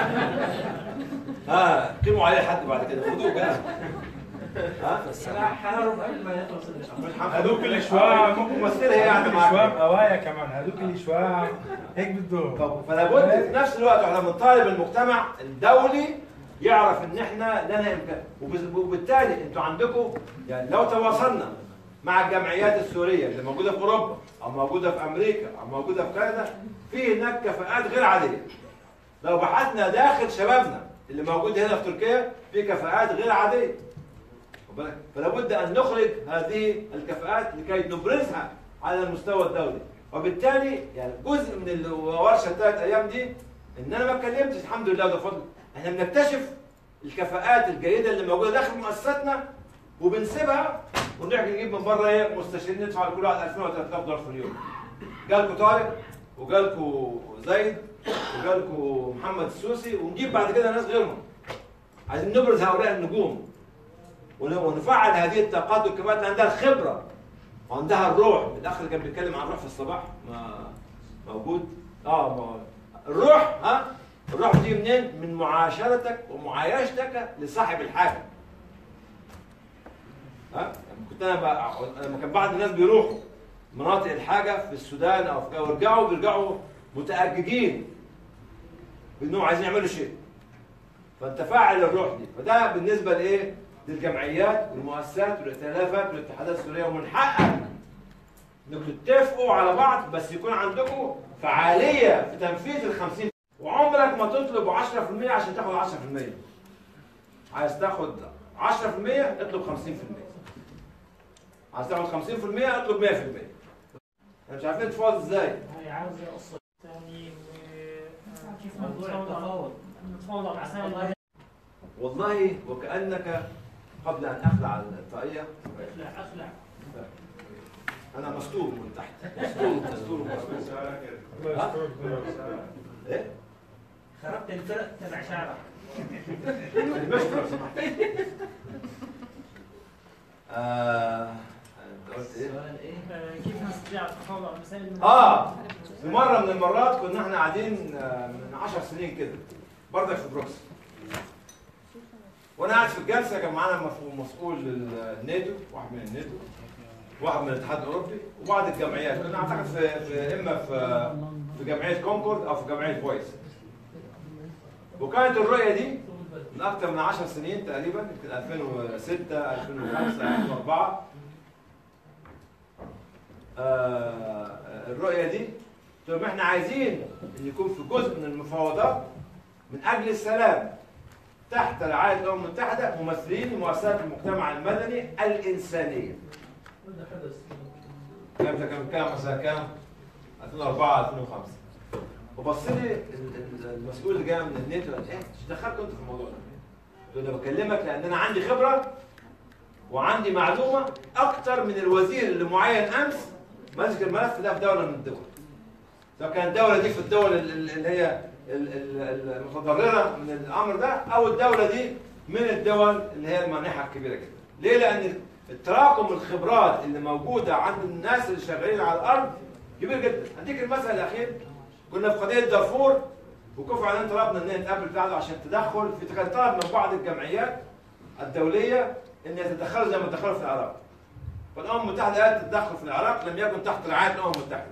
ها قيموا عليه حد بعد كده خدوه كده ها حنرب قبل ما يخلص هذوك الاشواع ممكن ممثلها هي يعني الاشواع معاك قوايا كمان هذوك الاشواع هيك بده فلا بد في نفس الوقت احنا بنطالب المجتمع الدولي يعرف ان احنا لنا امكان وبز- وبالتالي انتوا عندكم يعني لو تواصلنا مع الجمعيات السوريه اللي موجوده في اوروبا او موجوده في امريكا او موجوده في كندا في هناك كفاءات غير عاديه لو بحثنا داخل شبابنا اللي موجود هنا في تركيا في كفاءات غير عاديه واخد بالك؟ فلا بد ان نخرج هذه الكفاءات لكي نبرزها على المستوى الدولي وبالتالي يعني جزء من الورشه الثلاث ايام دي ان انا ما اتكلمتش الحمد لله ده فضل احنا بنكتشف الكفاءات الجيده اللي موجوده داخل مؤسساتنا وبنسيبها ونروح نجيب من بره ايه مستشارين ندفع لكل واحد 2000 و 3000 دولار في اليوم جالكوا طارق وجالكوا زيد وجالكوا محمد السوسي ونجيب بعد كده ناس غيرهم عايزين نبرز هؤلاء النجوم ون- ونفعل هذه الطاقات والكفاءات اللي عندها الخبره وعندها الروح الاخ اللي كان بيتكلم عن الروح في الصباح ما موجود اه ما الروح ها الروح دي منين من معاشرتك ومعايشتك لصاحب الحاجه ها كنت انا بقى لما كان بعض الناس بيروحوا مناطق الحاجه في السودان او في ويرجعوا بيرجعوا متأججين بانهم عايزين يعملوا شيء فانت فاعل الروح دي فده بالنسبه لايه؟ للجمعيات والمؤسسات والائتلافات والاتحادات السوريه ومن حقك انكم تتفقوا على بعض بس يكون عندكم فعاليه في تنفيذ ال 50 وعمرك ما تطلب 10% عشان تاخد 10% عايز تاخد 10% اطلب 50% عايز تاخد 50% اطلب 100% احنا مش عارفين نتفاوض ازاي هي عاوزه قصه ثاني كيف نتفاوض نتفاوض على العسل والله وكانك قبل ان اخلع الطاقيه اخلع اخلع انا مستور من تحت مستور مستور مستور ها؟ ايه؟ خربت الفرق تبع شعرك المشط لو سمحت آه، انت قلت ايه؟ آه، كيف نستطيع التفاوض على مسائل المدنية؟ اه في مره من المرات كنا احنا قاعدين آه، من 10 سنين كده برضك في بروكسل وانا قاعد في الجلسه كان معانا مف- مسؤول الناتو واحد من الناتو واحد من الاتحاد الاوروبي وبعض الجمعيات كنا اعتقد في, في اما في في جمعيه كونكورد او في جمعيه فويس وكانت الرؤيه دي من اكثر من 10 سنين تقريبا يمكن 2006 2005 2004 آه، الرؤيه دي قلت لهم احنا عايزين ان يكون في جزء من المفاوضات من اجل السلام تحت رعايه الامم المتحده ممثلين لمؤسسات المجتمع المدني الانسانيه. الكلام ده كان كام سنه كام؟ 2004 2005 وبص لي ال- ال- المسؤول اللي جاي من النت قال ايه مش دخلت انت في الموضوع ده؟ قلت له انا بكلمك لان انا عندي خبره وعندي معلومه اكتر من الوزير اللي معين امس ماسك الملف ده في دوله من الدول. سواء كانت الدوله دي في الدول ال- ال- اللي هي ال- ال- المتضرره من الامر ده او الدوله دي من الدول اللي هي المانحه الكبيره جدا. ليه؟ لان التراكم الخبرات اللي موجوده عند الناس اللي شغالين على الارض كبير جدا. هديك المثل الاخير كنا في قضيه دارفور وكفوا علينا طلبنا ان نتقابل بعده عشان تدخل في كان طلب من بعض الجمعيات الدوليه ان يتدخلوا زي ما تدخلوا في العراق. فالامم المتحده قالت التدخل في العراق لم يكن تحت رعايه الامم المتحده.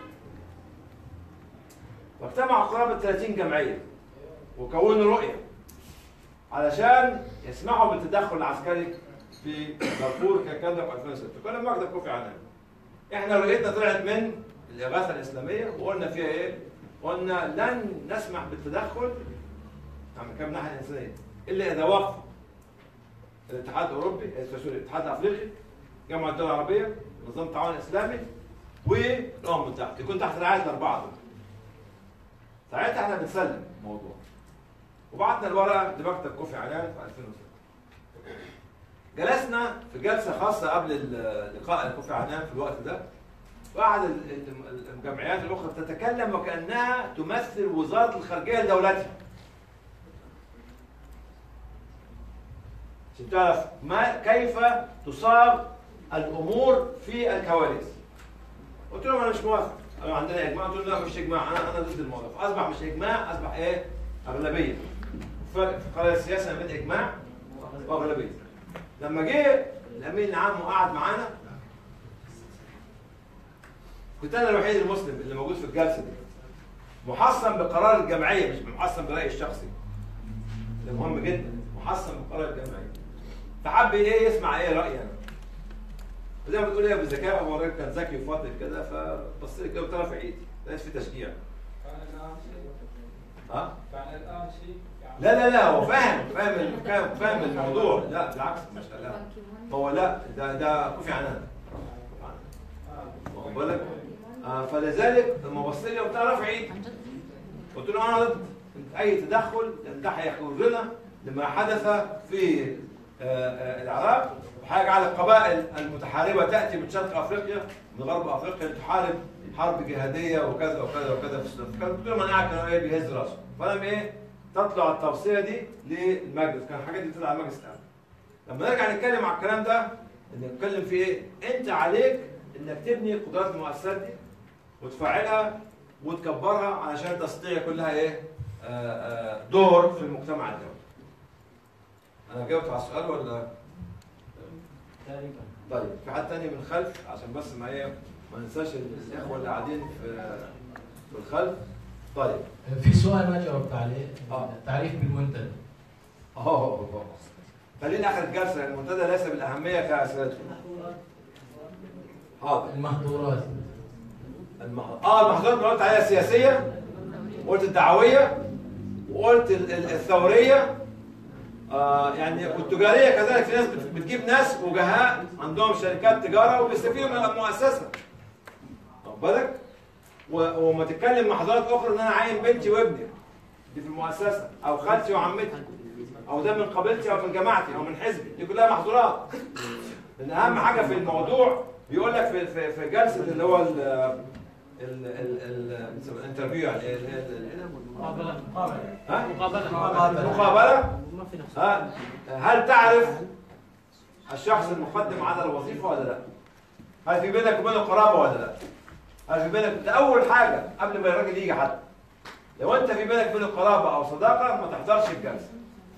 واجتمعوا قرابه 30 جمعيه وكونوا رؤيه علشان يسمحوا بالتدخل العسكري في دارفور كان الكلام ده في 2006 كنا مجد كوفي عنان. احنا رؤيتنا طلعت من الاغاثه الاسلاميه وقلنا فيها ايه؟ قلنا لن نسمح بالتدخل عم كم ناحيه انسانيه الا اذا وقف الاتحاد الاوروبي آه، سوري الاتحاد الافريقي جامعه الدول العربيه نظام التعاون الاسلامي والامم المتحده يكون تحت رعايه الاربعه دول. ساعتها احنا بنسلم الموضوع. وبعتنا الورقه لمكتب كوفي عنان في 2006. جلسنا في جلسه خاصه قبل ال- لقاء كوفي عنان في الوقت ده وقعد ال- ال- الجمعيات الاخرى تتكلم وكانها تمثل وزاره الخارجيه لدولتها. عشان تعرف ما كيف تصاغ الامور في الكواليس. قلت لهم انا مش موافق أنا عندنا اجماع قلت لهم لا مش اجماع انا انا ضد الموضوع فاصبح مش اجماع اصبح ايه؟ اغلبيه. فرق في قرار السياسه بين اجماع واغلبيه. لما جه الامين العام وقعد معانا كنت انا الوحيد المسلم اللي موجود في الجلسه دي محصن بقرار الجمعيه مش محصن برايي الشخصي ده مهم جدا محصن بقرار الجمعيه فحب ايه يسمع ايه رايي انا زي ما بتقول ايه بذكاء هو الراجل كان ذكي وفاضل كده فبص لي كده وطرف ايدي لقيت في تشجيع ها؟ لا لا لا هو فاهم فاهم ال- فاهم فاهم الموضوع لا بالعكس مش لا هو لا ده ده كوفي عنان واخد بالك؟ آه فلذلك لما بص لي وبتاع رافع ايدي قلت له انا ضد اي تدخل لان ده هيخرجنا لما حدث في آه، آه، العراق وهيجعل القبائل المتحاربه تاتي من شرق افريقيا من غرب افريقيا لتحارب حرب جهاديه وكذا وكذا وكذا في السودان فكان قلت لهم انا قاعد كانوا ايه بيهز راسه فانا ايه تطلع التوصيه دي للمجلس كان الحاجات دي تطلع على المجلس الامن لما نرجع نتكلم على الكلام ده نتكلم في ايه؟ انت عليك انك تبني قدرات المؤسسات دي وتفعلها وتكبرها علشان تستطيع كلها ايه؟ آه، آه، دور في المجتمع الدولي. انا جاوبت على السؤال ولا؟ طيب في حد تاني من الخلف عشان بس ما ايه ما ننساش الاخوه اللي قاعدين في في الخلف. طيب في سؤال ما جاوبت عليه آه. تعريف بالمنتدى اه خلينا اخر الجلسه المنتدى ليس بالاهميه كاسئلته. حاضر المحظورات المح... اه المحظورات اللي قلت عليها السياسيه وقلت الدعويه وقلت ال- ال- الثوريه آه يعني والتجاريه كذلك في ناس بت- بتجيب ناس وجهاء عندهم شركات تجاره وبيستفيدوا من المؤسسه واخد بالك و- وما تتكلم محظورات اخرى ان انا عاين بنتي وابني دي في المؤسسه او خالتي وعمتي او ده من قبيلتي او من جماعتي او من حزبي دي كلها محظورات لان اهم حاجه في الموضوع بيقول لك في في في جلسه اللي هو ال ال ال ال الانترفيو يعني ال- ال- ال- مقابلة مقابلة ها؟ مقابلة مقابله ما في نفس ها هل تعرف الشخص المقدم على الوظيفه ولا لا؟ هل في بينك وبينه قرابه ولا لا؟ هل في بينك ده اول حاجه قبل ما الراجل يجي حتى لو انت في بينك وبينه قرابه او صداقه ما تحضرش الجلسه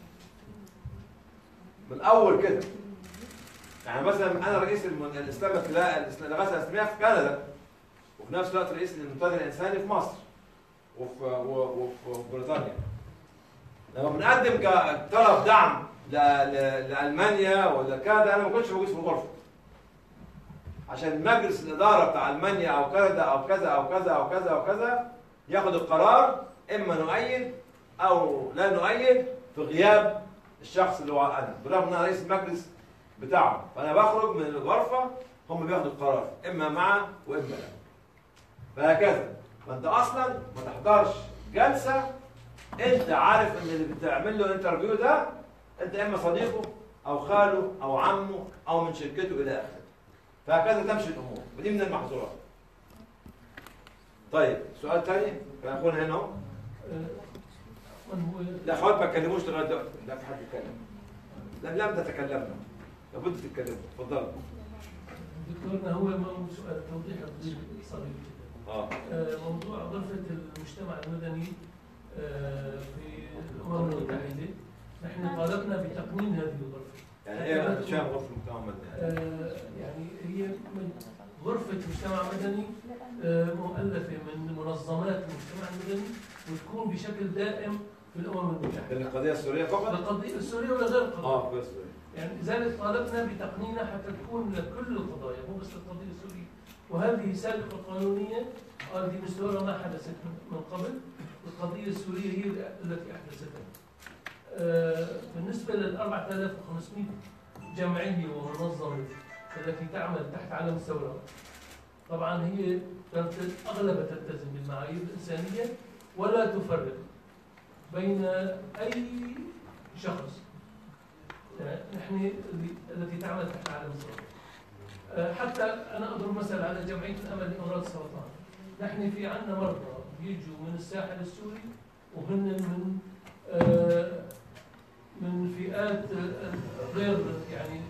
من الاول كده يعني مثلا انا رئيس الم- الاسلام الإسلا- الاغاثه الاسلاميه في كندا وفي نفس الوقت رئيس المنتدى الانساني في مصر وفي و- وفي بريطانيا لما بنقدم ك- طلب دعم ل- ل- لالمانيا ولا كندا انا ما كنتش موجود في الغرفه عشان مجلس الاداره بتاع المانيا او كندا او كذا او كذا او كذا او كذا ياخد القرار اما نؤيد او لا نؤيد في غياب الشخص اللي هو انا برغم ان انا رئيس المجلس بتاعهم فانا بخرج من الغرفه هم بياخدوا القرار اما مع واما لا فهكذا فانت اصلا ما تحضرش جلسه انت عارف ان اللي بتعمل له انترفيو ده انت اما صديقه او خاله او عمه او من شركته الى اخره فهكذا تمشي الامور ودي من المحظورات طيب سؤال تاني كان اخونا هنا اهو لا اخوات ما تكلموش لغايه دلوقتي لا في حد يتكلم لم لم تتكلمنا لابد تتكلموا اتفضلوا دكتورنا هو مو سؤال توضيح صغير جدا اه آه، موضوع غرفة المجتمع المدني آه، في الأمم المتحدة نحن طالبنا بتقنين هذه الغرفة يعني ايه انا مش فاهم غرفه المجتمع المدني آه، يعني هي من غرفة مجتمع مدني آه، مؤلفة من منظمات المجتمع المدني وتكون بشكل دائم في الأمم المتحدة القضيه السوريه فقط؟ القضية السورية ولا غير القضية؟ اه كويس يعني لذلك طالبنا بتقنينها حتى تكون لكل القضايا مو بس القضيه السوريه وهذه سابقه قانونيه هذه مستوره ما حدثت من من قبل القضيه السوريه هي التي احدثتها آه، بالنسبه لل 4500 جمعيه ومنظمه التي تعمل تحت علم الثوره طبعا هي تلت- اغلبها تلتزم بالمعايير الانسانيه ولا تفرق بين اي شخص نحن اللي- التي تعمل تحت علم السرطان آه، حتى انا اضرب مثل على جمعيه الامل لامراض السرطان نحن في عندنا مرضى بيجوا من الساحل السوري وهن من آه، من فئات آه، غير يعني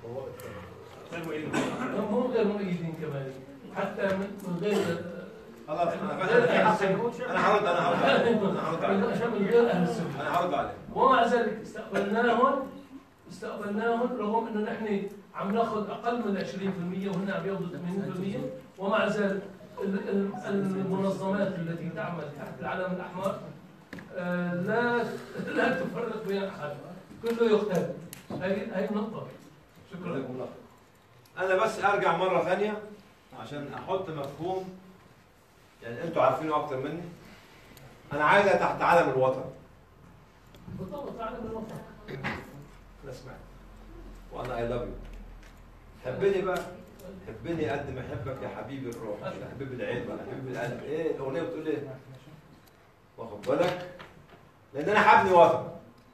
مو غير مؤيدين كمان حتى من من غير خلاص انا غير أهل فاهم السوري. انا هرد انا هرد عليك. انا هرد عليك. عشان من غير اهل السوري انا هرد عليك ومع ذلك استقبلناهم استقبلناهم رغم انه نحن عم ناخذ اقل من 20% وهن عم ياخذوا 80% ومع ذلك ال- ال- المنظمات التي تعمل تحت العلم الاحمر آه، لا لا تفرق بين احد كله يقتل هي هي النقطه شكرا جزاكم الله خير. انا بس ارجع مره ثانيه عشان احط مفهوم يعني انتوا عارفينه اكتر مني انا عايزها تحت علم الوطن بالضبط علم الوطن انا سمعت وانا اي لاف يو حبني بقى حبني قد ما احبك يا حبيبي الروح يا حبيبي العين ولا حبيبي القلب ايه الاغنيه بتقول ايه واخد بالك لان انا حبني وطن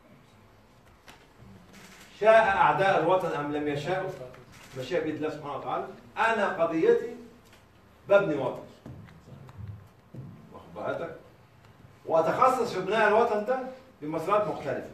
شاء اعداء الوطن ام لم يشاءوا مشيئة بيد الله سبحانه وتعالى انا قضيتي ببني وطن واخد بالك واتخصص في بناء الوطن ده بمسارات مختلفه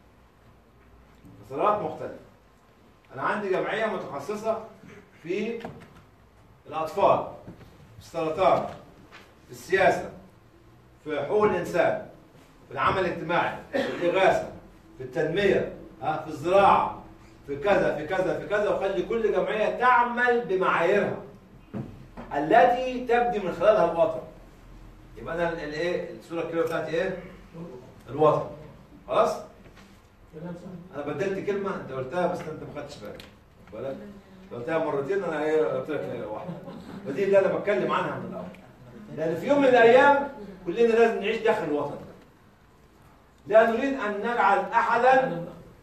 مسارات مختلفه انا عندي جمعيه متخصصه في الاطفال في السرطان في السياسه في حقوق الانسان في العمل الاجتماعي في الاغاثه في التنميه ها، في الزراعه في كذا في كذا في كذا وخلي كل جمعيه تعمل بمعاييرها التي تبدي من خلالها الوطن يبقى انا الايه الصوره الكبيره بتاعتي ايه؟ الوطن خلاص؟ كلام صحيح انا بدلت كلمه انت قلتها بس انت ما خدتش بالك واخد بالك قلتها مرتين انا ايه قلت لك إيه واحده ودي اللي انا بتكلم عنها من الاول لان في يوم من الايام كلنا لازم نعيش داخل الوطن لا نريد ان نجعل احدا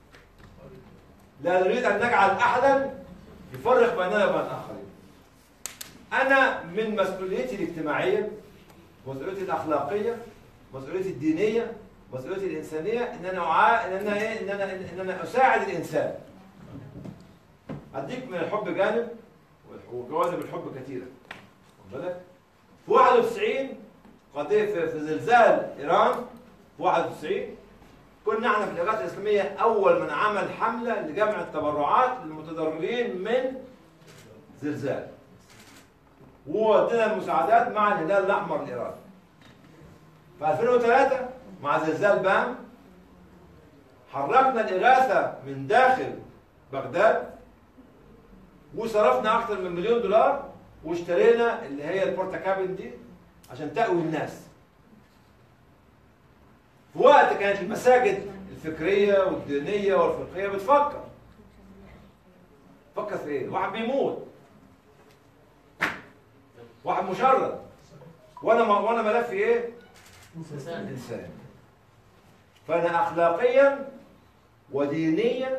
لا نريد ان نجعل احدا يفرق بيننا وبين الاخرين انا من مسؤوليتي الاجتماعيه مسؤوليتي الاخلاقيه مسؤوليتي الدينيه مسؤوليتي الانسانيه ان انا أعا... ان انا ايه ان انا ان انا اساعد الانسان اديك من الحب جانب وجوانب الحب كثيره واخد بالك في 91 قضيه في, في زلزال ايران في 91 كنا احنا في الاغاثه الاسلاميه اول من عمل حمله لجمع التبرعات للمتضررين من زلزال وودينا المساعدات مع الهلال الاحمر الايراني في 2003 مع زلزال بام حركنا الإغاثة من داخل بغداد وصرفنا أكثر من مليون دولار واشترينا اللي هي البورتاكابل دي عشان تقوي الناس في وقت كانت المساجد الفكرية والدينية والفقهية بتفكر فكر في ايه؟ واحد بيموت واحد مشرد وانا وانا ملفي ايه؟ إنسان. انسان فانا اخلاقيا ودينيا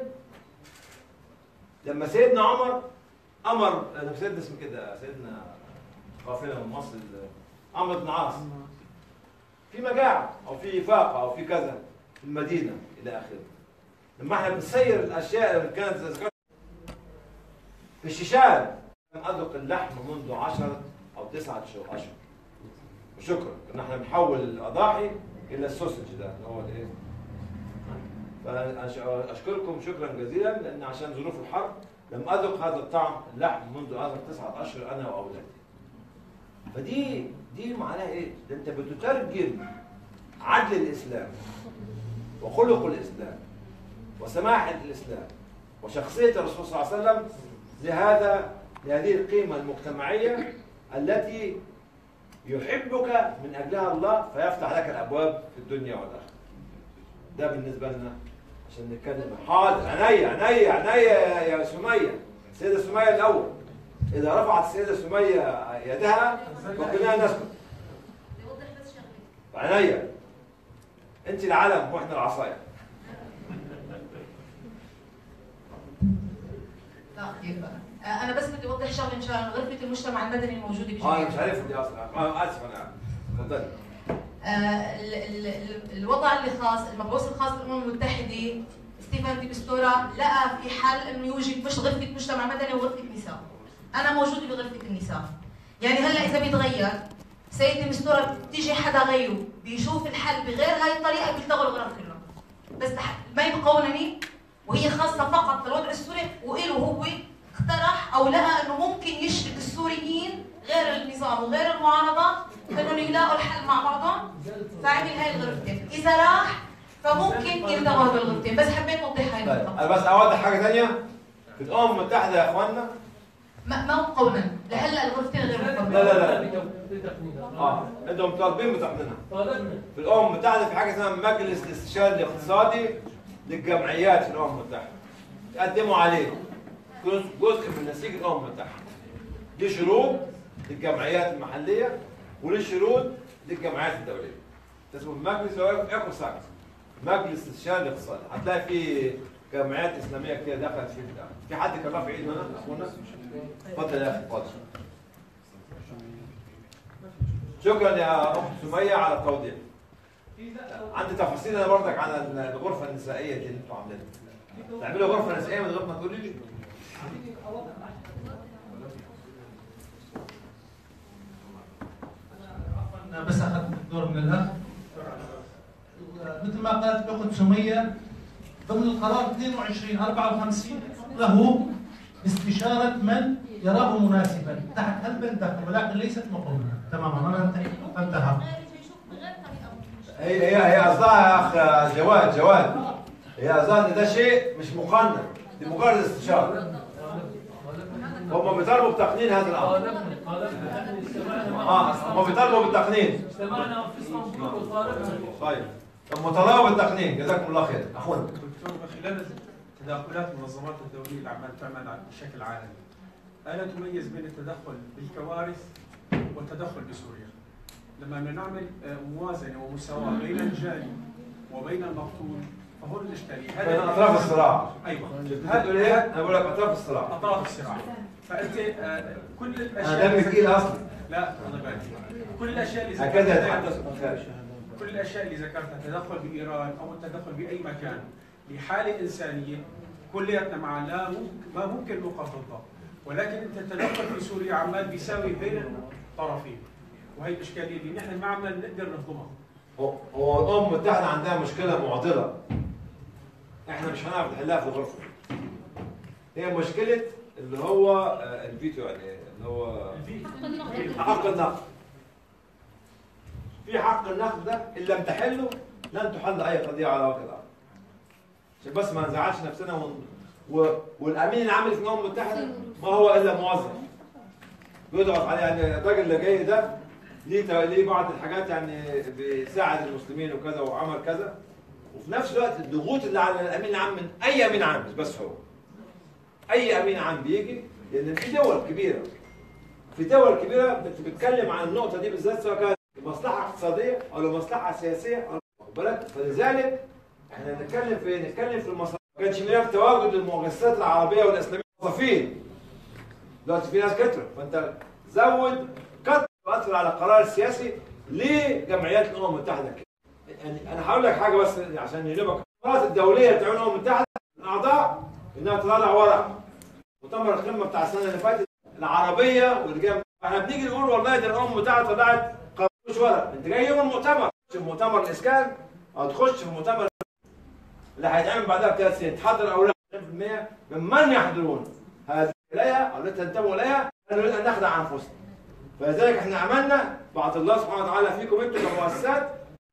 لما سيدنا عمر امر لما سيدنا اسمه كده سيدنا قافله من مصر ال- عمرو بن عاص في مجاعه او في فاقه او في كذا في المدينه الى اخره لما احنا بنسير الاشياء اللي كانت ذكرت في الشيشان لم اذق اللحم منذ عشرة او تسعة شهور اشهر وشكرا ان احنا بنحول الاضاحي الى السوسج ده اللي هو الايه فاشكركم شكرا جزيلا لان عشان ظروف الحرب لم اذق هذا الطعم اللحم منذ هذا تسعة اشهر انا واولادي فدي دي معناها ايه؟ ده انت بتترجم عدل الاسلام وخلق الاسلام وسماحه الاسلام وشخصيه الرسول صلى الله عليه وسلم لهذا لهذه القيمه المجتمعيه التي يحبك من اجلها الله فيفتح لك الابواب في الدنيا والاخره. ده بالنسبه لنا عشان نتكلم حاضر عينيا عينيا عينيا يا يا سميه السيده سميه الاول اذا رفعت السيده سميه يدها فكلنا نسكت عينيا انت العلم واحنا العصايه لا كتير بقى آه، انا بس بدي اوضح شغله ان شاء الله غرفه المجتمع المدني الموجوده اه انا بجنيف مش عارف دي اصلا آه، اسف انا اتفضلي آه، ال- ال- ال- الوضع اللي خاص المبعوث الخاص للامم المتحده ستيفن دي بستورا لقى في حل انه يوجد مش غرفه مجتمع مدني وغرفه نساء انا موجوده بغرفه النساء يعني هلا اذا بيتغير سيد دي بستورا بتيجي حدا غيره بيشوف الحل بغير هاي الطريقه بيلتغوا الغرف كلهم بس تح- ما يبقونني وهي خاصه فقط للوضع السوري وإله هو اقترح او لقى انه ممكن يشرك السوريين غير النظام وغير المعارضه انهم يلاقوا الحل مع بعضهم فعمل هاي الغرفتين اذا راح فممكن يلتغوا هدول الغرفتين بس حبيت اوضح هاي طيب النقطه انا بس اوضح حاجه ثانيه في الامم المتحده يا اخوانا ما ما مقونا لهلا الغرفتين غير مقونا لا لا لا بتقنينها اه انتم طالبين بتقنينها طالبنا في الامم المتحده في حاجه اسمها مجلس الاستشاري الاقتصادي للجمعيات في الامم المتحده تقدموا عليه جزء جزء من نسيج الامم المتحده دي شروط للجمعيات المحليه وليه شروط للجمعيات الدوليه اسمه المجلس اللي هو ايكوساك مجلس الاستشاري الاقتصادي هتلاقي في جمعيات اسلاميه كتير دخلت فيه بتاع في حد كان رافع ايده هنا اخونا اتفضل يا اخي اتفضل شكرا يا اخت سميه على التوضيح عندي تفاصيل انا برضك عن الغرفه النسائيه دي اللي انتوا عاملينها تعملوا غرفه نسائيه من غير ما تقولي لي أنا بس اخذت الدور من الاخ مثل ما قالت الاخت سميه ضمن القرار 22 54 له استشاره من يراه مناسبا تحت هالبند دخل ولكن ليست مقوله تماما انا انتهي انتهى هي هي هي قصدها يا اخ جواد جواد هي قصدها ان ده شيء مش مقنن دي مجرد استشاره هم بيطالبوا بتقنين هذا الامر طالبنا طالبنا احنا استمعنا اه هم بيطالبوا بالتقنين استمعنا في اسطنبول وطالبنا طيب طب مطالبه بالتقنين جزاكم الله خير اخونا دكتور من خلال تدخلات المنظمات الدولية العمل تعمل بشكل عالمي ألا تميز بين التدخل بالكوارث والتدخل بسوريا لما نعمل آه، موازنة ومساواة بين الجاني وبين المقتول فهو الإشكالية بين أطراف الصراع. أيوة تقول إيه؟ أنا بقول لك أطراف الصراع. أطراف الصراع فأنت آه، كل أنا الأشياء دمي تقيل أصلا لا الله يبارك فيك. كل الأشياء اللي هكذا ذكرتها- يتحدث الخارج كل الاشياء اللي ذكرتها التدخل بايران او التدخل باي مكان لحاله انسانيه كلياتنا معا لا ممكن ما ممكن نوقف ضده ولكن انت التدخل في سوريا عمال بيساوي بين الطرفين وهي الاشكاليه اللي نحن ما عمال نقدر نهضمها هو هو الامم المتحده عندها مشكله معضله احنا مش هنعرف نحلها في الغرفه هي مشكله اللي هو آه، الفيتو يعني إيه؟ اللي هو حق النقد في حق النقد ده ان لم تحله لن تحل اي قضيه على وجه الارض عشان بس ما نزعلش نفسنا ون... و... والامين العام في الامم المتحده ما هو الا موظف بيضغط عليه يعني الراجل اللي جاي ده ليه ليه بعض الحاجات يعني بيساعد المسلمين وكذا وعمل كذا وفي نفس الوقت الضغوط اللي على الامين العام من اي امين عام مش بس هو اي امين عام بيجي لان في دول كبيره في دول كبيره بت- بتتكلم عن النقطه دي بالذات سواء كانت مصلحه اقتصاديه او لمصلحه سياسيه او واخد بالك فلذلك احنا نتكلم في إيه؟ نتكلم في المصالح ما كانش هناك تواجد للمؤسسات العربيه والاسلاميه موظفين دلوقتي في ناس كتروا فانت زود كتر تؤثر على القرار السياسي لجمعيات الامم المتحده يعني انا هقول لك حاجه بس عشان يجيبك القرارات الدوليه بتاع الامم المتحده الاعضاء انها تطلع ورق مؤتمر القمه بتاع السنه اللي فاتت العربيه واللي جايه احنا بنيجي نقول والله ده الامم المتحده طلعت قانون ورق انت جاي يوم المؤتمر تخش في مؤتمر الاسكان او تخش في مؤتمر اللي هيتعمل بعدها بثلاث سنين تحضر او لا 90% ممن يحضرون هذه اليها او التي تنتموا اليها نريد ان نخدع انفسنا فلذلك احنا عملنا بعد الله سبحانه وتعالى فيكم انتم كمؤسسات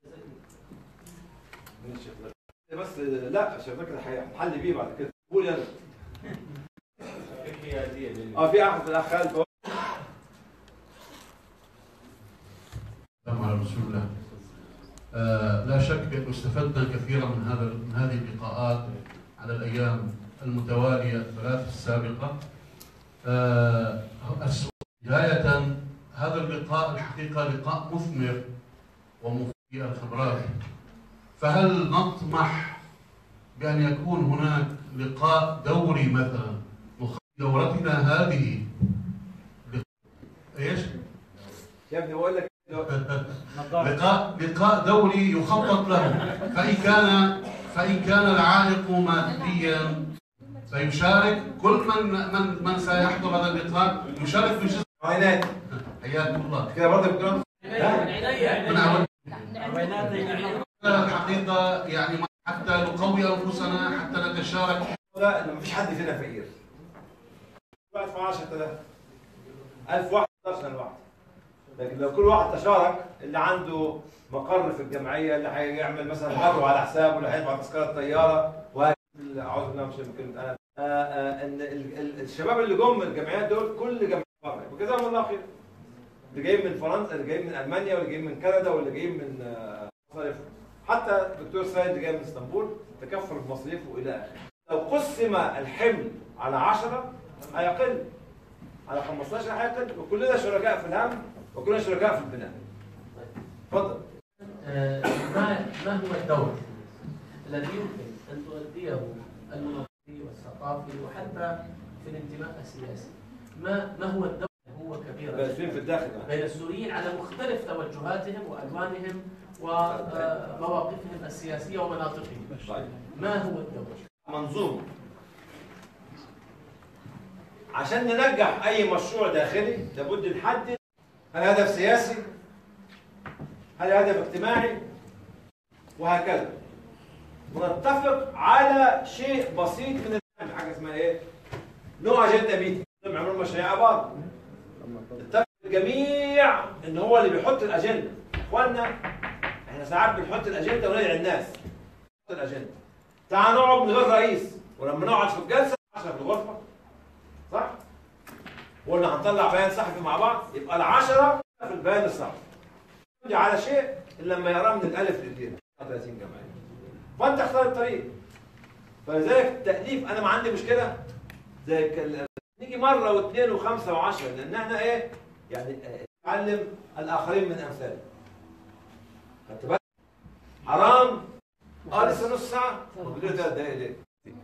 بس لا الشيخ بكر هنحل بيه بعد كده قول يلا اه في احد الاخ خالد السلام على رسول الله. آه لا شك انه استفدنا كثيرا من هذا من هذه اللقاءات على الايام المتواليه الثلاث السابقه. آه السؤال بدايه هذا اللقاء الحقيقه لقاء مثمر ومفيد الخبرات. فهل نطمح بان يكون هناك لقاء دوري مثلا نخ- دورتنا هذه ايش؟ يا ابني بقول لك لقاء لقاء دولي يخطط له فإن كان فإن كان العائق ماديا فيشارك كل من من من سيحضر هذا اللقاء يشارك بجزء عينات حياكم الله كده برضه بتقول من أول الحقيقة يعني حتى نقوي أنفسنا حتى نتشارك لا ما فيش حد فينا فقير واحد في 10000 1000 واحد 11000 واحد لكن لو كل واحد تشارك اللي عنده مقر في الجمعيه اللي هيعمل مثلا غرو على حسابه اللي هيدفع تذكره طياره وهكذا اعوذ بالله من الشيطان الرجيم انا آه، آه، ان ال- ال- الشباب اللي جم من الجمعيات دول كل جمعيه بره وجزاهم الله خير اللي جايين من فرنسا اللي جايين من المانيا واللي جايين من كندا واللي جايين من آه، مصاريف حتى الدكتور سيد اللي جاي من اسطنبول تكفل بمصاريفه والى اخره لو قسم الحمل على 10 هيقل على 15 هيقل وكلنا شركاء في الهم وكلنا شركاء في البناء اتفضل آه، ما ما هو الدور الذي يمكن ان تؤديه المنظمي والثقافي وحتى في الانتماء السياسي؟ ما ما هو الدور هو كبير بس فين في الداخل بين السوريين على مختلف توجهاتهم والوانهم ومواقفهم السياسيه ومناطقهم. طيب ما هو الدور؟ منظومه عشان ننجح اي مشروع داخلي لابد نحدد هل هدف سياسي هل هدف اجتماعي وهكذا ونتفق على شيء بسيط من الفهم حاجه اسمها ايه؟ نو اجنده ميتنج عملوا مشاريع بعض اتفق الجميع ان هو اللي بيحط الاجنده اخوانا احنا ساعات بنحط الاجنده وندعي الناس نحط الاجنده تعال نقعد من غير رئيس ولما نقعد في الجلسه 10 في الغرفه صح؟ وقلنا هنطلع بيان صحفي مع بعض يبقى العشرة في البيان الصحفي دي على شيء إلا لما يقراه من الالف للدين 30 جمعيه فانت اختار الطريق فلذلك التاليف انا ما عندي مشكله زي ال- نيجي مره واثنين وخمسه وعشره لان احنا ايه يعني آه، نعلم الاخرين من امثالنا خدت بالك حرام اه لسه نص ساعه طب ليه ثلاث دقايق ليه؟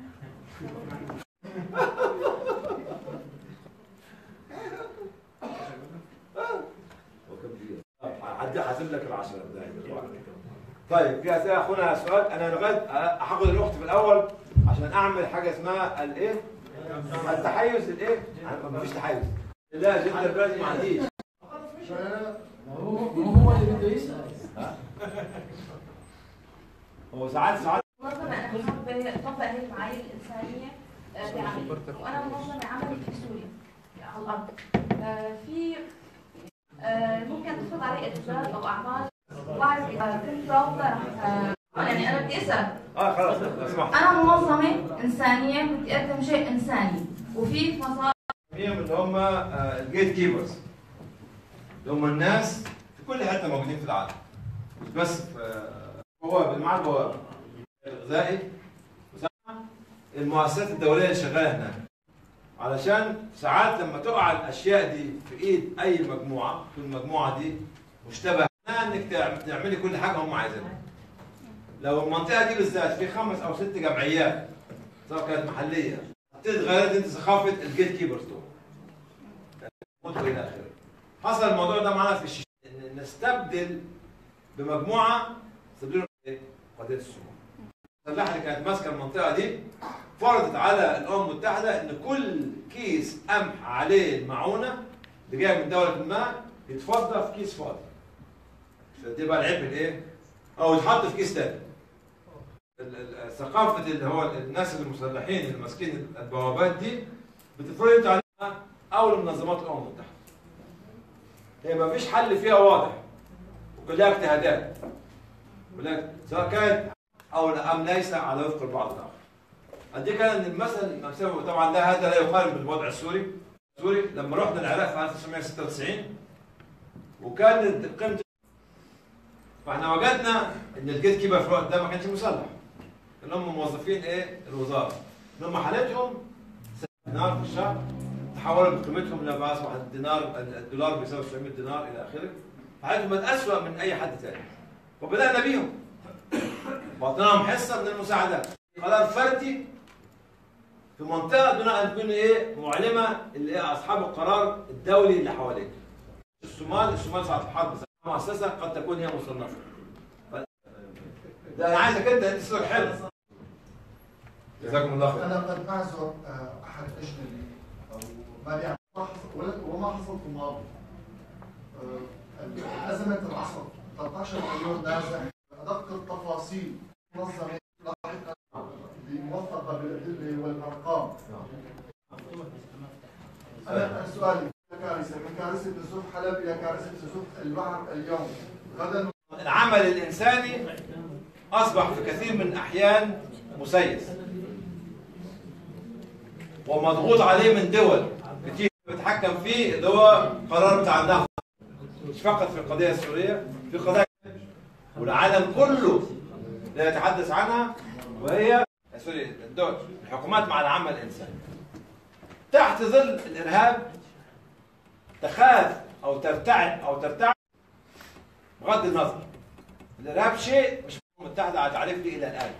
عدي حاسب لك العشرة دقايق دلوقتي. طيب في اسئله اخونا سؤال انا لغايه هاخد الاخت في الاول عشان اعمل حاجه اسمها الايه؟ التحيز الايه؟ ما فيش تحيز لا جدا بلدي ما عنديش هو هو اللي بده يسال هو ساعات ساعات منظمة أنا حابة أطبق هي المعايير الإنسانية آه، بعملي وأنا منظمة عملي في سوريا على الأرض آه، في آه، ممكن تفرض علي إجازات أو أعمال وبعرف إذا كنت رافضة رح آه، يعني أنا بدي أسأل اه خلاص اسمع أنا منظمة إنسانية بدي أقدم شيء إنساني وفي مصادر مين اللي هم الجيت كيبرز اللي هم الناس في كل حته موجودين في العالم مش بس في آه، بوابه المعاد بوابه الغذائي وسامع؟ المؤسسات الدوليه اللي شغاله هناك علشان ساعات لما تقع الاشياء دي في ايد اي مجموعه في المجموعه دي مشتبه انك تعم- تعملي كل حاجه هم عايزينها لو المنطقه دي بالذات في خمس او ست جمعيات سواء كانت محليه تتغير انت ثقافه الجيت كيبرز دول والى اخره حصل الموضوع ده معانا في الشيش ان نستبدل بمجموعه استبدلوا ايه؟ قضيه السموم المسلحه اللي كانت ماسكه المنطقه دي فرضت على الامم المتحده ان كل كيس قمح عليه المعونه اللي جايه من دوله ما يتفضى في كيس فاضي دي بقى العيب الايه؟ او يتحط في كيس تاني ال- ال- ثقافه اللي هو الناس المسلحين اللي ماسكين البوابات دي بتفرض عليها او لمنظمات الامم المتحده هي ما فيش حل فيها واضح وكلها اجتهادات ولكن سواء كانت او ام ليس على وفق البعض الاخر اديك انا ان المثل نفسه طبعا ده هذا لا يقارن بالوضع السوري السوري لما رحنا العراق في 1996 وكانت قيمه فاحنا وجدنا ان الجيت كيبر في الوقت ده ما كانش مسلح اللي هم موظفين ايه الوزاره ان هم حالتهم دينار في الشهر تحولوا بقيمتهم لما اصبح الدينار الدولار بيساوي 700 دينار الى اخره حالتهم بقت اسوء من اي حد ثاني وبدانا بيهم واعطيناهم حصه من المساعدات قرار فردي في منطقه دون ان تكون ايه معلمه اللي إيه اصحاب القرار الدولي اللي حواليك الصومال الصومال ساعه الحرب مؤسسه قد تكون هي مصنفه ف- ده انا عايزك انت انت صوتك حلو جزاكم الله خير انا قد اعذر آه، احد اجنبي او ما بيعمل ما حصل- ولا- وما حصل في الماضي آه، ازمه العصر 13 مليون نازح ادق التفاصيل منظمه لاحقا موثقه بالادله والارقام انا سؤالي كارثه من كارثه نزوح حلب الى كارثه نزوح البحر اليوم غدا العمل الانساني اصبح في كثير من الاحيان مسيس ومضغوط عليه من دول كتير بتحكم فيه اللي هو قرار بتاع النهضه مش فقط في القضيه السوريه في قضايا والعالم كله لا يتحدث عنها وهي سوري الدول الحكومات مع العمل الانساني تحت ظل الارهاب تخاف او ترتعب او ترتعب بغض النظر الارهاب شيء مش الامم المتحده على تعريف ليه الى الان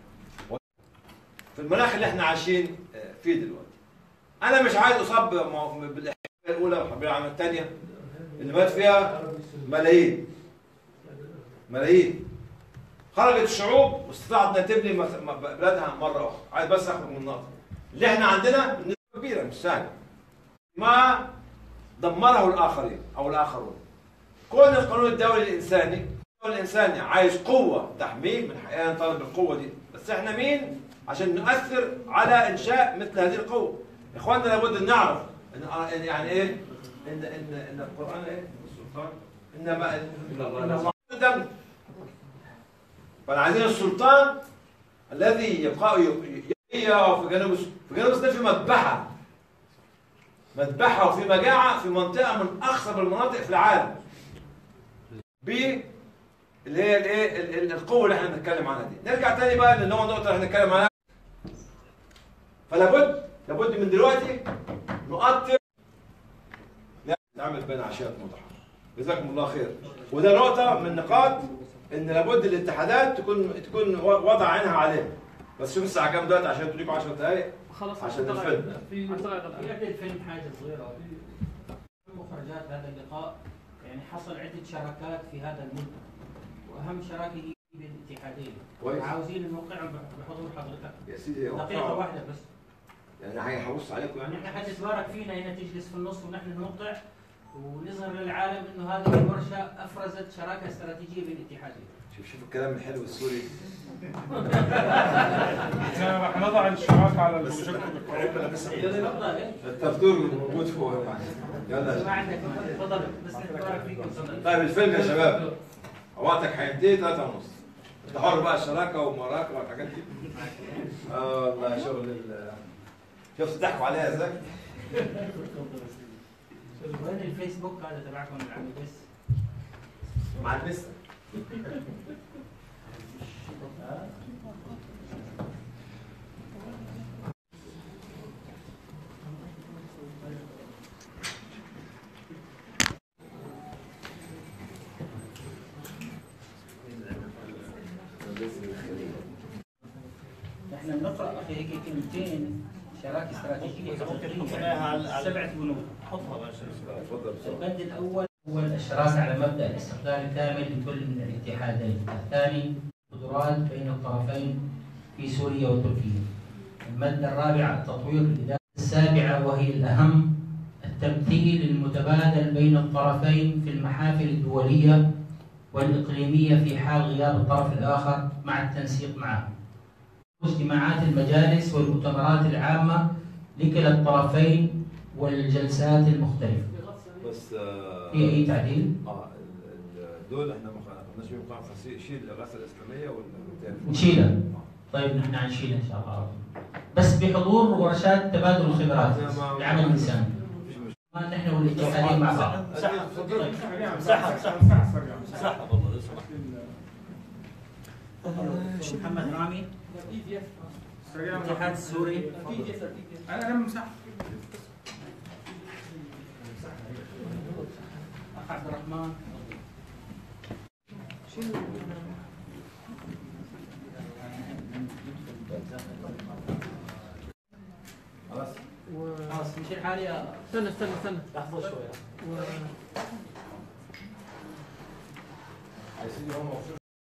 في المناخ اللي احنا عايشين فيه دلوقتي انا مش عايز اصاب بم- بالاحتلال الاولى والحرب العالميه الثانيه اللي مات فيها ملايين ملايين خرجت الشعوب واستطاعت انها تبني مس- م- بلادها مره اخرى عايز بس اخرج من النقطه اللي احنا عندنا نسبه كبيره مش سهله ما دمره الاخرين او الاخرون كون القانون الدولي الانساني القانون الانساني عايز قوه تحميه من حقنا نطالب بالقوه دي بس احنا مين عشان نؤثر على انشاء مثل هذه القوه اخواننا لابد ان نعرف ان إن يعني ايه ان ان ان القران ايه السلطان انما ان الله دم فانا عايزين السلطان الذي يبقى يبقى في جنوب في جنوب السودان في مذبحه مذبحه وفي مجاعه في منطقه من اخصب المناطق في العالم ب اللي هي الايه ال- ال- القوه اللي احنا بنتكلم عنها دي نرجع تاني بقى للي هو النقطه اللي احنا بنتكلم عنها فلا بد لابد من دلوقتي نؤطر لا نعمل بين عشيات مضحى جزاكم الله خير وده نقطه من نقاط ان لابد الاتحادات تكون تكون وضع عينها عليها بس شوف الساعه كام دلوقتي عشان تديكم 10 دقائق خلاص عشان الفيلم في قبل الفيلم حاجه صغيره في مخرجات هذا اللقاء يعني حصل عده شراكات في هذا المنتج واهم شراكه هي بين الاتحادين كويس. عاوزين نوقعهم بحضور حضرتك يا سيدي دقيقه وقعوا. واحده بس يعني هيحوص عليكم يعني نحن حتتبارك فينا هنا تجلس في النص ونحن نوقع ونظهر للعالم انه هذه الورشه افرزت شراكه استراتيجيه بين الاتحادين شوف شوف الكلام الحلو السوري احنا راح نضع الشراكه على البروجيكتور التفتور موجود فوق يلا ما عندك تفضل بس نتبارك فيكم طيب الفيلم يا شباب وقتك هينتهي 3 ونص انت حر بقى الشراكه والمراكه والحاجات دي اه والله شغل ال شفت ضحكوا عليها ازاي؟ وين الفيسبوك هذا تبعكم العمي بس مع البسه احنا بنقرا في هيك كلمتين شراكه استراتيجيه ممكن تحطها على على سبعه بنود حطها باشا تفضل البند الاول هو الاشراك على مبدا الاستقلال الكامل لكل من الاتحادين، الثاني قدرات بين الطرفين في سوريا وتركيا. الماده الرابعه تطوير الاداره السابعه وهي الاهم التمثيل المتبادل بين الطرفين في المحافل الدوليه والاقليميه في حال غياب الطرف الاخر مع التنسيق معه. اجتماعات المجالس والمؤتمرات العامه لكلا الطرفين والجلسات المختلفه. بس آه، في أي تعديل؟ اه ال- ال- دول احنا ما خدناش فيهم قاعده تنسيق شيل الغسله الاسلاميه ولا بالتالي؟ نشيلها طيب نحن حنشيلها ان شاء الله بس بحضور ورشات تبادل الخبرات لعمل الانسان ما نحن والاتحادين مع بعض مساحة مساحة مساحة مساحة والله لو سمحت محمد رامي الاتحاد السوري انا انا مساحه اخ عبد الرحمن خلاص خلاص نشيل حالي استنى استنى استنى لحظة شوية و... يا سيدي هم